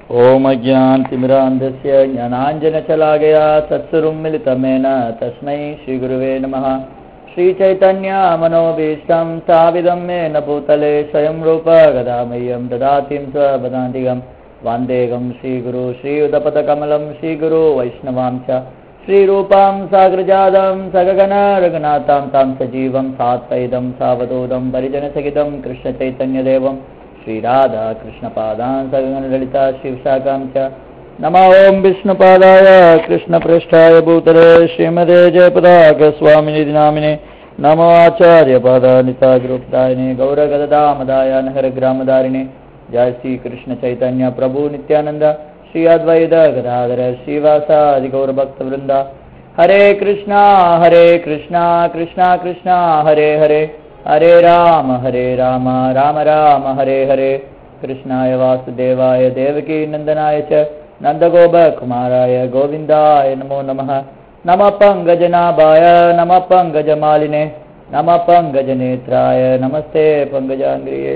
ॐ अज्ञानतिमिरान्धस्य ज्ञानाञ्जनशलाकया तत्सुरुं मिलितमेन तस्मै श्रीगुरुवे नमः श्रीचैतन्यमनोभीष्टं स्थाविदं मेन भूतले स्वयं रूप गदामह्यं ददातिं स्वपदान्तिकं वान्देगं श्रीगुरु श्रीयुतपदकमलं श्रीगुरु वैष्णवां च श्रीरूपां साग्रजातं सगगन रघुनाथां तां सजीवं सात्वैदं सावधूतं परिजनसहितं कृष्णचैतन्यदेवं श्रीराधा कृष्णपादान् सगगनललिता शिवशाखां च नमो ॐ विष्णुपादाय कृष्णपृष्ठाय भूतले श्रीमदे जयपदागस्वामिनिधि नामिने नमो आचार्यपादानिताग्रुप्तायिने गौरगदामदाय नगरग्रामदारिणे जय श्रीकृष्ण चैतन्य प्रभु नित्यानन्द श्री अद्वैत गदाधर श्रीवासादि गौरभक्तवृन्द हरे कृष्णा हरे कृष्णा कृष्णा कृष्णा हरे हरे हरे राम हरे राम राम राम हरे हरे कृष्णाय वासुदेवाय देवकी नन्दनाय च नन्दगोपकुमाराय गोविन्दाय नमो नमः नमः पङ्कजनाभाय नमः पङ्कजमालिने नमः पङ्कजनेत्राय नमस्ते पङ्कजाङ्ग्रिये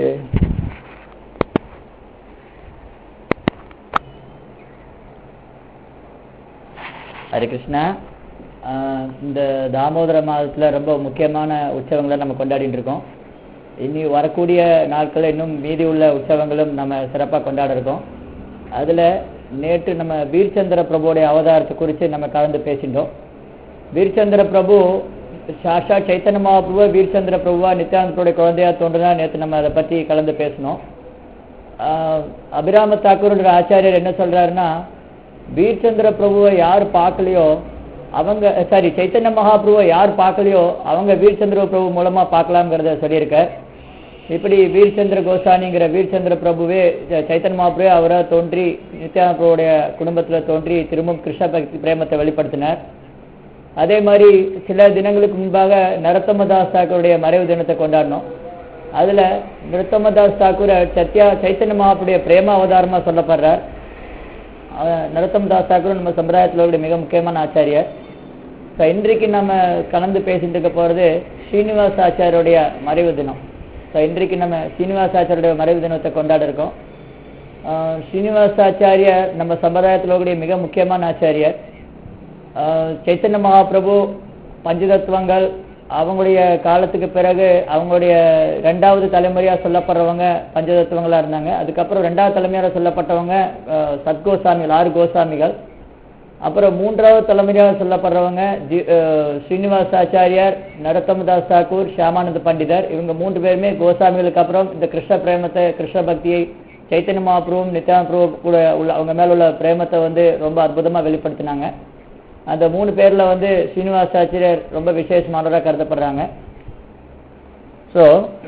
ஹரே கிருஷ்ணா ஆஹ் இந்த தாமோதர மாதத்தில் ரொம்ப முக்கியமான உற்சவங்களை நம்ம கொண்டாடிட்டு இருக்கோம் இனி வரக்கூடிய நாட்களில் இன்னும் மீதி உள்ள உற்சவங்களும் நம்ம சிறப்பாக கொண்டாட இருக்கோம் அதில் நேற்று நம்ம வீர்ச்சந்திர பிரபுடைய அவதாரத்தை குறித்து நம்ம கலந்து பேசிட்டோம் வீர்ச்சந்திர பிரபு சாஷா சைத்தன்ய மகாபிரபு வீர்ச்சந்திர பிரபுவா நித்யானந்தோடைய குழந்தையா தோன்றுனா நேற்று நம்ம அதை பற்றி கலந்து பேசினோம் ஆஹ் அபிராம தாக்கூரோட ஆச்சாரியர் என்ன சொல்றாருன்னா வீர்ச்சந்திர பிரபுவை யார் பார்க்கலையோ அவங்க சாரி சைத்தன்ய மகாபிரபுவை யார் பார்க்கலையோ அவங்க வீர்ச்சந்திர பிரபு மூலமா பார்க்கலாம்ங்கிறத சொல்லியிருக்கார் இப்படி வீர்ச்சந்திர கோசானிங்கிற வீர்ச்சந்திர பிரபுவே சைத்தன்ய மகாபிரபு அவரை தோன்றி நித்யானந்த பிரபுடைய குடும்பத்துல தோன்றி திரும்பவும் கிருஷ்ண பக்தி பிரேமத்தை வெளிப்படுத்தினார் அதே மாதிரி சில தினங்களுக்கு முன்பாக நரத்தமதாஸ் தாக்கூருடைய மறைவு தினத்தை கொண்டாடினோம் அதுல நரத்தமதாஸ் தாக்கூர் சத்யா சைத்தன்ய மகாபுடைய பிரேம அவதாரமா சொல்லப்படுறார் நரோத்தம் தாஸ் தாக்கூர் நம்ம சம்பிரதாயத்தில் மிக முக்கியமான ஆச்சாரியர் ஸோ இன்றைக்கு நம்ம கலந்து பேசிட்டு இருக்க போகிறது ஸ்ரீனிவாச ஆச்சாரியோடைய மறைவு தினம் ஸோ இன்றைக்கு நம்ம ஸ்ரீனிவாச ஆச்சாரியோட மறைவு தினத்தை கொண்டாட இருக்கோம் ஸ்ரீனிவாச ஆச்சாரியர் நம்ம சம்பிரதாயத்தில் கூடிய மிக முக்கியமான ஆச்சாரியர் சைத்தன்ய மகாபிரபு பஞ்சதத்துவங்கள் அவங்களுடைய காலத்துக்கு பிறகு அவங்களுடைய ரெண்டாவது தலைமுறையா சொல்லப்படுறவங்க பஞ்சதத்துவங்களா இருந்தாங்க அதுக்கப்புறம் ரெண்டாவது தலைமுறையாக சொல்லப்பட்டவங்க சத்கோசாமிகள் ஆறு கோசாமிகள் அப்புறம் மூன்றாவது தலைமுறையாக சொல்லப்படுறவங்க ஸ்ரீனிவாசாச்சாரியார் நரத்தமதாஸ் தாக்கூர் ஷியாமானந்த பண்டிதர் இவங்க மூன்று பேருமே கோசாமிகளுக்கு அப்புறம் இந்த கிருஷ்ண பிரேமத்தை கிருஷ்ண பக்தியை சைத்தன்ய மகாபிரபுவும் நித்யானந்த பிரபு கூட உள்ள அவங்க மேல உள்ள பிரேமத்தை வந்து ரொம்ப அற்புதமா வெளிப்படுத்தினாங்க அந்த மூணு பேர்ல வந்து ஸ்ரீனிவாசாச்சாரியர் ரொம்ப விசேஷமானவராக கருதப்படுறாங்க ஸோ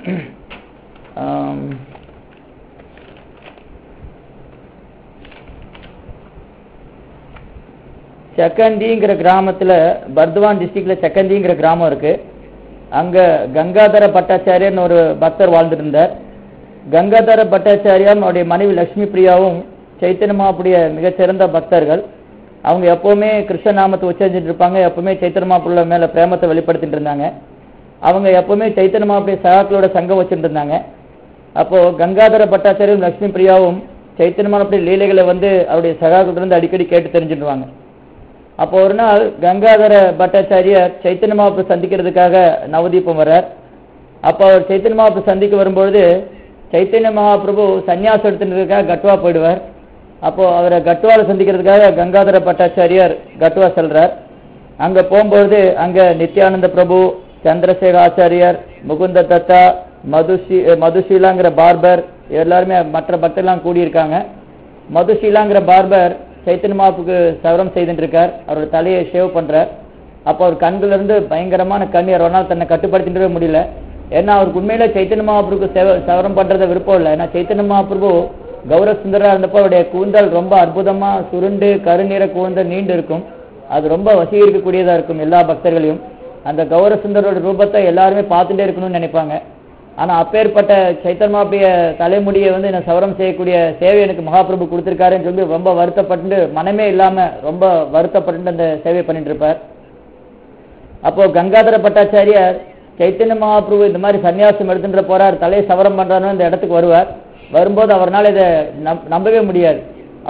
சக்கந்திங்கிற கிராமத்துல பர்துவான் டிஸ்ட்ரிக்ட்ல சக்கந்திங்கிற கிராமம் இருக்கு அங்க கங்காதர பட்டாச்சாரியர்னு ஒரு பக்தர் வாழ்ந்துட்டு இருந்தார் கங்காதர பட்டாச்சாரியம் அவருடைய மனைவி லட்சுமி பிரியாவும் சைத்தன்யமாவுடைய மிகச்சிறந்த பக்தர்கள் அவங்க எப்பவுமே கிருஷ்ண நாமத்தை உச்சரிச்சுட்டு இருப்பாங்க எப்பவுமே சைத்தன்ய மாப்பிள்ள மேல பிரேமத்தை வெளிப்படுத்திட்டு இருந்தாங்க அவங்க எப்பவுமே சைத்தன்ய மாப்பிடைய சகாக்களோட சங்கம் வச்சுட்டு இருந்தாங்க அப்போ கங்காதர பட்டாச்சாரியும் லட்சுமி பிரியாவும் சைத்தன்ய மாப்பிடைய லீலைகளை வந்து அவருடைய சகாக்கள் இருந்து அடிக்கடி கேட்டு தெரிஞ்சுடுவாங்க அப்போ ஒரு நாள் கங்காதர பட்டாச்சாரியர் சைத்தன்ய மாப்பு சந்திக்கிறதுக்காக நவதீபம் வர்றார் அப்போ அவர் சைத்தன்ய மாப்பு சந்திக்க வரும்பொழுது சைத்தன்ய மகாபிரபு சன்னியாசம் எடுத்துட்டு கட்டுவா போயிடுவார் அப்போ அவரை கட்டுவால சந்திக்கிறதுக்காக கங்காதர பட்டாச்சாரியார் கட்டுவா செல்றார் அங்க போகும்போது அங்க நித்யானந்த பிரபு சந்திரசேகர ஆச்சாரியார் முகுந்த தத்தா மதுஷி மதுஷீலாங்கிற பார்பர் எல்லாருமே மற்ற பக்தர்லாம் கூடியிருக்காங்க மதுஷீலாங்கிற பார்பர் சைத்தன்ய மாப்புக்கு சவரம் செய்துட்டு இருக்கார் அவரோட தலையை ஷேவ் பண்றார் அப்போ அவர் கண்கள் இருந்து பயங்கரமான கண்ணீர் ஒரு நாள் தன்னை கட்டுப்படுத்திட்டு முடியல ஏன்னா அவருக்கு உண்மையில சைத்தன்ய மகாபிரபு சவரம் பண்றத விருப்பம் இல்லை ஏன்னா சைத்தன்ய மகாபிரபு கௌரவ சுந்தரா இருந்தப்போ அவருடைய கூந்தல் ரொம்ப அற்புதமா சுருண்டு கருநிற கூந்தல் நீண்டு இருக்கும் அது ரொம்ப வசீகரிக்கக்கூடியதா இருக்கும் எல்லா பக்தர்களையும் அந்த கௌரவ சுந்தரோட ரூபத்தை எல்லாருமே பார்த்துட்டே இருக்கணும்னு நினைப்பாங்க ஆனா அப்பேற்பட்ட சைத்தன்மாப்பிய தலைமுடியை வந்து என்ன சவரம் செய்யக்கூடிய சேவை எனக்கு மகாபிரபு கொடுத்திருக்காருன்னு சொல்லி ரொம்ப வருத்தப்பட்டு மனமே இல்லாம ரொம்ப வருத்தப்பட்டு அந்த சேவை பண்ணிட்டு இருப்பார் அப்போ கங்காதர பட்டாச்சாரியார் சைத்தன்ய மகாபிரபு இந்த மாதிரி சன்னியாசம் எடுத்துட்டு போறார் தலையை சவரம் பண்றாருன்னு இந்த இடத்துக்கு வருவார் வரும்போது அவர்னால இதை நம்- நம்பவே முடியாது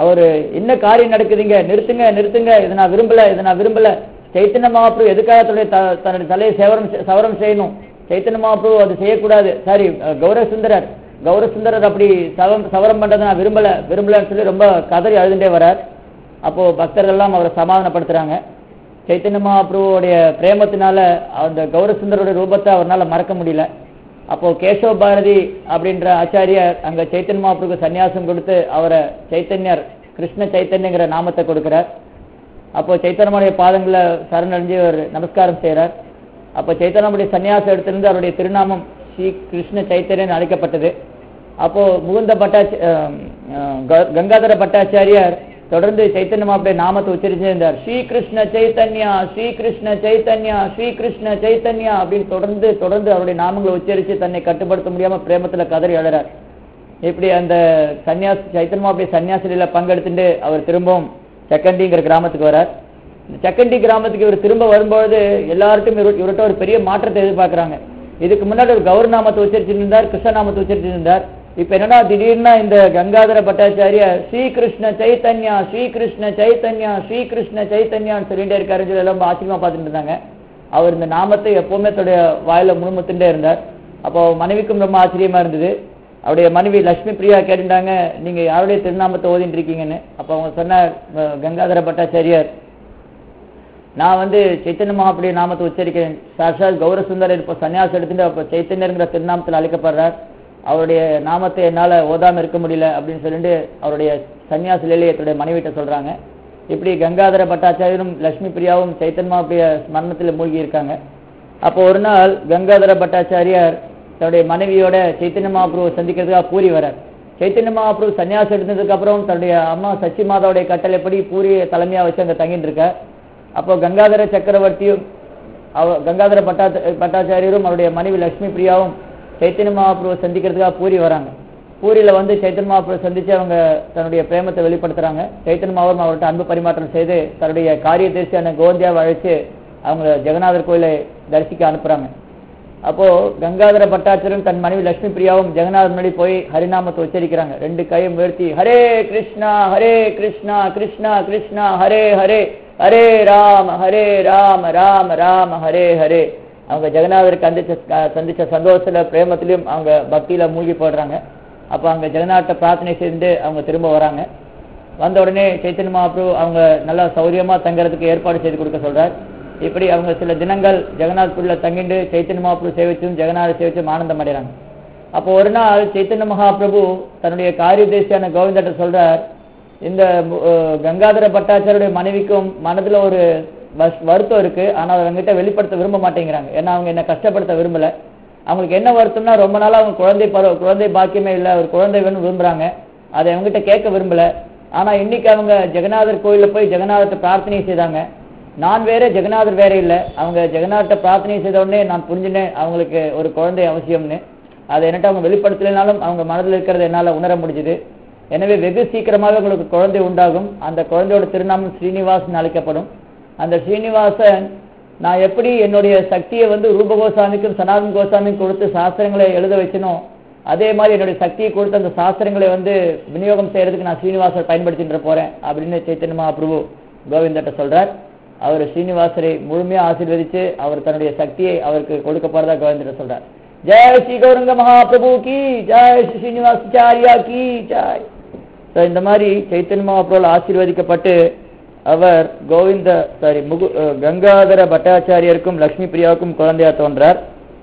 அவர் என்ன காரியம் நடக்குதுங்க நிறுத்துங்க நிறுத்துங்க இதை நான் விரும்பல இதை நான் விரும்பல சைத்தன்ய மகாபிரபு எதுக்காக தன்னுடைய த- தன்னுடைய தலையை சேவரம் செ- சவரம் செய்யணும் சைத்தன்ய மகாபிரபு அது செய்யக்கூடாது சாரி அஹ், கௌரவ சுந்தரர் கௌரவ சுந்தரர் அப்படி சவரம் சவரம் பண்றதை நான் விரும்பல விரும்பலன்னு சொல்லி ரொம்ப கதறி அழுதுண்டே வரார் அப்போ பக்தர்கள் எல்லாம் அவரை சமாதானப்படுத்துறாங்க சைத்தன்ய மகாபிரபுவோடைய பிரேமத்தினால அந்த கௌரவ சுந்தரோட ரூபத்தை அவரால மறக்க முடியல அப்போ கேசவ பாரதி அப்படின்ற ஆச்சாரியர் அங்க சைத்தன்ய மகாபிரபுக்கு சன்னியாசம் கொடுத்து அவரை சைத்தன்யர் கிருஷ்ண சைத்தன்யங்கிற நாமத்தை கொடுக்கிறார் அப்போ சைத்தன்யமுடைய பாதங்களை சரணடைஞ்சு அவர் நமஸ்காரம் செய்கிறார் அப்போ சைத்தன்யமுடைய சன்னியாசம் எடுத்திருந்து அவருடைய திருநாமம் ஸ்ரீ கிருஷ்ண சைத்தன்யன் அழைக்கப்பட்டது அப்போ முகுந்த பட்டாச்சி அஹ், அஹ், க- கங்காதர பட்டாச்சாரியார் தொடர்ந்து சைத்தன்ய மாப்பிடைய நாமத்தை உச்சரிச்சு இருந்தார் ஸ்ரீ கிருஷ்ண சைத்தன்யா ஸ்ரீ கிருஷ்ண சைத்தன்யா ஸ்ரீ கிருஷ்ண சைத்தன்யா அப்படின்னு தொடர்ந்து தொடர்ந்து அவருடைய நாமங்களை உச்சரித்து தன்னை கட்டுப்படுத்த முடியாம பிரேமத்துல கதறி அழறார் இப்படி அந்த சன்னியாஸ் சைத்தன்ய மாப்பிடைய சன்னியாசில பங்கெடுத்துட்டு அவர் திரும்பவும் செக்கண்டிங்கிற கிராமத்துக்கு வரார் இந்த செக்கண்டி கிராமத்துக்கு இவர் திரும்ப வரும்பொழுது எல்லார்ட்டும் இவர் இவர்கிட்ட ஒரு பெரிய மாற்றத்தை எதிர்பார்க்கறாங்க இதுக்கு முன்னாடி ஒரு கௌர நாமத்தை உச்சரிச்சுட்டு இருந்தார் கிருஷ்ண நாமத்தை உச்சரிச்சுட்டு இருந்தார் இப்ப என்னன்னா திடீர்னு இந்த கங்காதர பட்டாச்சாரிய ஸ்ரீ கிருஷ்ண சைத்தன்யா ஸ்ரீ கிருஷ்ண சைத்தன்யா ஸ்ரீ கிருஷ்ண சைத்தன்யான்னு சொல்லிட்டே இருக்காருன்னு சொல்லி எல்லாம் ரொம்ப ஆச்சரியமா பார்த்துட்டு இருந்தாங்க அவர் இந்த நாமத்தை எப்பவுமே தன்னுடைய வாயில முணுமுத்துட்டே இருந்தார் அப்போ மனைவிக்கும் ரொம்ப ஆச்சரியமா இருந்தது அவருடைய மனைவி லட்சுமி பிரியா கேட்டுட்டாங்க நீங்க யாருடைய திருநாமத்தை ஓதிட்டு இருக்கீங்கன்னு அப்போ அவங்க சொன்னார் அஹ், கங்காதர பட்டாச்சாரியார் நான் வந்து சைத்தன்ய மகாபுடைய நாமத்தை உச்சரிக்கிறேன் சாட்சாத் கௌர சுந்தரர் இப்போ சன்னியாசம் எடுத்துட்டு அப்போ சைத்தன்யருங்கிற திருநாமத்தில் அழைக்கப்படுறார் அவருடைய நாமத்தை என்னால ஓதாம இருக்க முடியல அப்படின்னு சொல்லிட்டு அவருடைய சன்னியாச லீலையை தன்னுடைய மனைவிட்ட சொல்றாங்க இப்படி கங்காதர பட்டாச்சாரியரும் லட்சுமி பிரியாவும் சைத்தன்ய மகாபுரிய ஸ்மரணத்தில் மூழ்கி இருக்காங்க அப்போ ஒரு நாள் கங்காதர பட்டாச்சாரியார் தன்னுடைய மனைவியோட சைத்தன்ய மகாபிரபு சந்திக்கிறதுக்காக பூரி வரார் சைத்தன்ய மகாபிரபு சன்னியாசம் எடுத்ததுக்கு அப்புறம் தன்னுடைய அம்மா சச்சி மாதாவுடைய கட்டளைப்படி பூரியை தலைமையா வச்சு அங்க தங்கிட்டு இருக்கார் அப்போ கங்காதர சக்கரவர்த்தியும் அவ கங்காதர பட்டா பட்டாச்சாரியரும் அவருடைய மனைவி லட்சுமி பிரியாவும் சைத்தன்ய மகாபிரபு சந்திக்கிறதுக்காக பூரி வராங்க பூரியில வந்து சைத்தன்ய மகாபிரபு சந்திச்சு அவங்க தன்னுடைய பிரேமத்தை வெளிப்படுத்துறாங்க சைத்தன்ய மகாபுரம் அவர்கிட்ட அன்பு பரிமாற்றம் செய்து தன்னுடைய காரிய தேசியான கோந்தியாவை அழைச்சு அவங்க ஜெகநாதர் கோயிலை தரிசிக்க அனுப்புறாங்க அப்போ கங்காதர பட்டாச்சரும் தன் மனைவி லட்சுமி பிரியாவும் ஜெகநாதர் முன்னாடி போய் ஹரிநாமத்தை உச்சரிக்கிறாங்க ரெண்டு கையும் உயர்த்தி ஹரே கிருஷ்ணா ஹரே கிருஷ்ணா கிருஷ்ணா கிருஷ்ணா ஹரே ஹரே ஹரே ராம ஹரே ராம ராம ராம ஹரே ஹரே அவங்க ஜெகநாதருக்கு சந்திச்ச சந்திச்ச சந்தோஷத்துல பிரேமத்திலையும் அவங்க பக்தியில மூழ்கி போடுறாங்க அப்போ அங்க ஜெகநாட்ட பிரார்த்தனை செய்து அவங்க திரும்ப வராங்க வந்த உடனே சைத்தன்ய மகாபிரபு அவங்க நல்லா சௌரியமா தங்கறதுக்கு ஏற்பாடு செய்து கொடுக்க சொல்றார் இப்படி அவங்க சில தினங்கள் ஜெகநாத்பூர்ல தங்கிண்டு சைத்தன்ய மகாபிரபு சேவிச்சும் ஜெகநாத சேவிச்சும் ஆனந்தம் அடைறாங்க அப்போ ஒரு நாள் சைத்தன்ய மகாபிரபு தன்னுடைய காரியதேசியான கோவிந்தட்ட சொல்றார் இந்த அஹ், கங்காதர பட்டாச்சாரியுடைய மனைவிக்கும் மனதுல ஒரு வஸ்- வருத்தம் இருக்கு ஆனா அதை அவங்ககிட்ட வெளிப்படுத்த விரும்ப மாட்டேங்கிறாங்க ஏன்னா அவங்க என்ன கஷ்டப்படுத்த விரும்பல அவங்களுக்கு என்ன வருத்தம்னா ரொம்ப நாளா அவங்க குழந்தை பருவ குழந்தை பாக்கியமே இல்ல ஒரு குழந்தை வேணும் விரும்புறாங்க அதை அவங்ககிட்ட கேட்க விரும்பல ஆனா இன்னைக்கு அவங்க ஜெகநாதர் கோயில்ல போய் ஜெகநாதத்தை பிரார்த்தனை செய்தாங்க நான் வேற ஜெகநாதர் வேற இல்ல அவங்க ஜெகநாதத்தை பிரார்த்தனை செய்த உடனே நான் புரிஞ்சுனேன் அவங்களுக்கு ஒரு குழந்தை அவசியம்னு அதை என்கிட்ட அவங்க வெளிப்படுத்தலைனாலும் அவங்க மனதில் இருக்கிறத என்னால உணர முடிஞ்சுது எனவே வெகு சீக்கிரமாக உங்களுக்கு குழந்தை உண்டாகும் அந்த குழந்தையோட திருநாமம் ஸ்ரீனிவாசன் அழைக்கப்படும் அந்த ஸ்ரீனிவாசன் நான் எப்படி என்னுடைய சக்தியை வந்து ரூப கோசாமிக்கும் சனாதன் கோசாமிக்கும் கொடுத்து சாஸ்திரங்களை எழுத வச்சனோ அதே மாதிரி என்னுடைய சக்தியை கொடுத்து அந்த சாஸ்திரங்களை வந்து விநியோகம் செய்யறதுக்கு நான் ஸ்ரீனிவாசர் பயன்படுத்திட்டு போறேன் அப்படின்னு சைத்தன்ய மகாபிரபு கோவிந்தட்ட சொல்றார் அவர் ஸ்ரீனிவாசரை முழுமையா ஆசீர்வதிச்சு அவர் தன்னுடைய சக்தியை அவருக்கு கொடுக்க போறதா கோவிந்தட்ட சொல்றார் ஜெய் ஸ்ரீ கௌரங்க மகாபிரபு கி ஜெய் ஸ்ரீ ஸ்ரீனிவாசாரியா கி ஜெய் So, இந்த மாதிரி சைத்தன்ய மகாபிரபு ஆசீர்வதிக்கப்பட்டு அவர் கோவிந்த சாரி முகு அஹ், கங்காதர பட்டாச்சாரியருக்கும் லக்ஷ்மி பிரியாவுக்கும் குழந்தையா தோன்றார்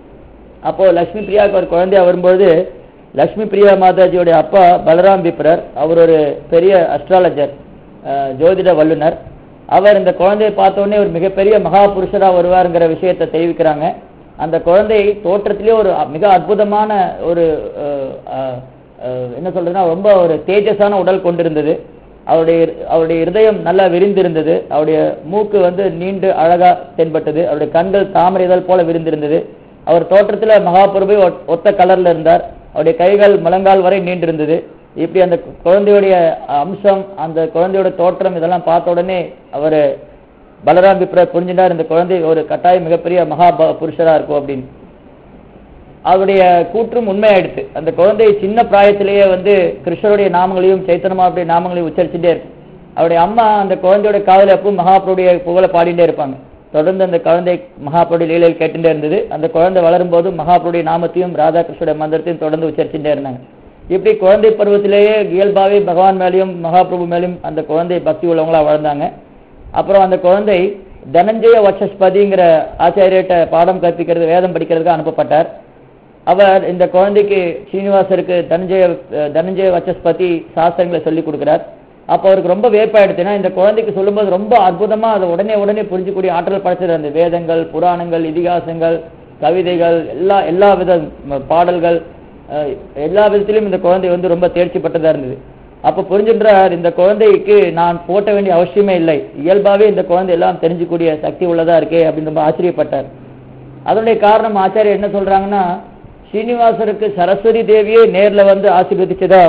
அப்போ லக்ஷ்மி பிரியாவுக்கு ஒரு குழந்தையா வரும்பொழுது லக்ஷ்மி பிரியா மாதாஜியோட அப்பா பலராம் பிப்ரர் அவர் ஒரு பெரிய அஸ்ட்ராலஜர் ஜோதிட வல்லுனர் அவர் இந்த குழந்தையை பார்த்த உடனே ஒரு மிகப்பெரிய மகா புருஷரா வருவாருங்கிற விஷயத்தை தெரிவிக்கிறாங்க அந்த குழந்தை தோற்றத்திலே ஒரு அ- மிக அற்புதமான ஒரு அஹ், அஹ், அஹ், என்ன சொல்றதுன்னா ரொம்ப ஒரு தேஜஸான உடல் கொண்டிருந்தது அவருடைய அவருடைய இருதயம் நல்லா விரிந்திருந்தது அவருடைய மூக்கு வந்து நீண்டு அழகா தென்பட்டது அவருடைய கண்கள் தாமரை இதழ் போல விரிந்திருந்தது அவர் தோற்றத்துல மகாபிரபு ஒ- ஒத்த கலர்ல இருந்தார் அவருடைய கைகள் முழங்கால் வரை நீண்டிருந்தது இப்படி அந்த கு- குழந்தையுடைய அம்சம் அந்த குழந்தையோட தோற்றம் இதெல்லாம் பார்த்த உடனே அவர் பலராம் பிப்ரர் புரிஞ்சினார் இந்த குழந்தை ஒரு கட்டாயம் மிகப்பெரிய மகா ப- புருஷரா இருக்கும் அப்படின்னு அவருடைய கூற்றும் உண்மையாயிடுச்சு அந்த குழந்தை சின்ன பிராயத்திலேயே வந்து கிருஷ்ணருடைய நாமங்களையும் சைத்தன்யமாவுடைய நாமங்களையும் உச்சரிச்சுட்டே இருக்கு அவருடைய அம்மா அந்த குழந்தையோட காதல எப்பவும் மகாபுருடைய புகழை பாடிட்டே இருப்பாங்க தொடர்ந்து அந்த குழந்தை மகாபுருடைய லீலையில் கேட்டுட்டே இருந்தது அந்த குழந்தை வளரும் போது மகாபுருடைய நாமத்தையும் ராதாகிருஷ்ணோட மந்திரத்தையும் தொடர்ந்து உச்சரிச்சுட்டே இருந்தாங்க இப்படி குழந்தை பருவத்திலேயே இயல்பாவே பகவான் மேலேயும் மகாபிரபு மேலேயும் அந்த குழந்தை பக்தி உள்ளவங்களா வளர்ந்தாங்க அப்புறம் அந்த குழந்தை தனஞ்சய வச்சஸ்பதிங்கிற ஆச்சாரியர்கிட்ட பாடம் கற்பிக்கிறது வேதம் படிக்கிறதுக்கு அனுப்பப்பட்டார் அவர் இந்த குழந்தைக்கு ஸ்ரீனிவாசருக்கு தனஞ்சய அஹ், தனஞ்சய வச்சஸ்பதி சாஸ்திரங்களை சொல்லி கொடுக்கிறார் அப்போ அவருக்கு ரொம்ப வேப்பாயிடுச்சு ஏன்னா இந்த குழந்தைக்கு சொல்லும்போது ரொம்ப அற்புதமா அதை உடனே உடனே புரிஞ்சுக்கூடிய ஆற்றல் படைச்சது அந்த வேதங்கள் புராணங்கள் இதிகாசங்கள் கவிதைகள் எல்லா எல்லா வித ம- பாடல்கள் அஹ், எல்லா விதத்திலும் இந்த குழந்தை வந்து ரொம்ப தேர்ச்சி பெற்றதா இருந்தது அப்ப புரிஞ்சுன்றார் இந்த குழந்தைக்கு நான் போட்ட வேண்டிய அவசியமே இல்லை இயல்பாவே இந்த குழந்தை எல்லாம் தெரிஞ்சுக்கூடிய சக்தி உள்ளதா இருக்கே அப்படின்னு ரொம்ப ஆச்சரியப்பட்டார் அதனுடைய காரணம் ஆச்சாரியர் என்ன சொல்றாங்கன்னா ஸ்ரீனிவாசருக்கு சரஸ்வதி தேவியே நேர்ல வந்து ஆசீர்வதிச்சதா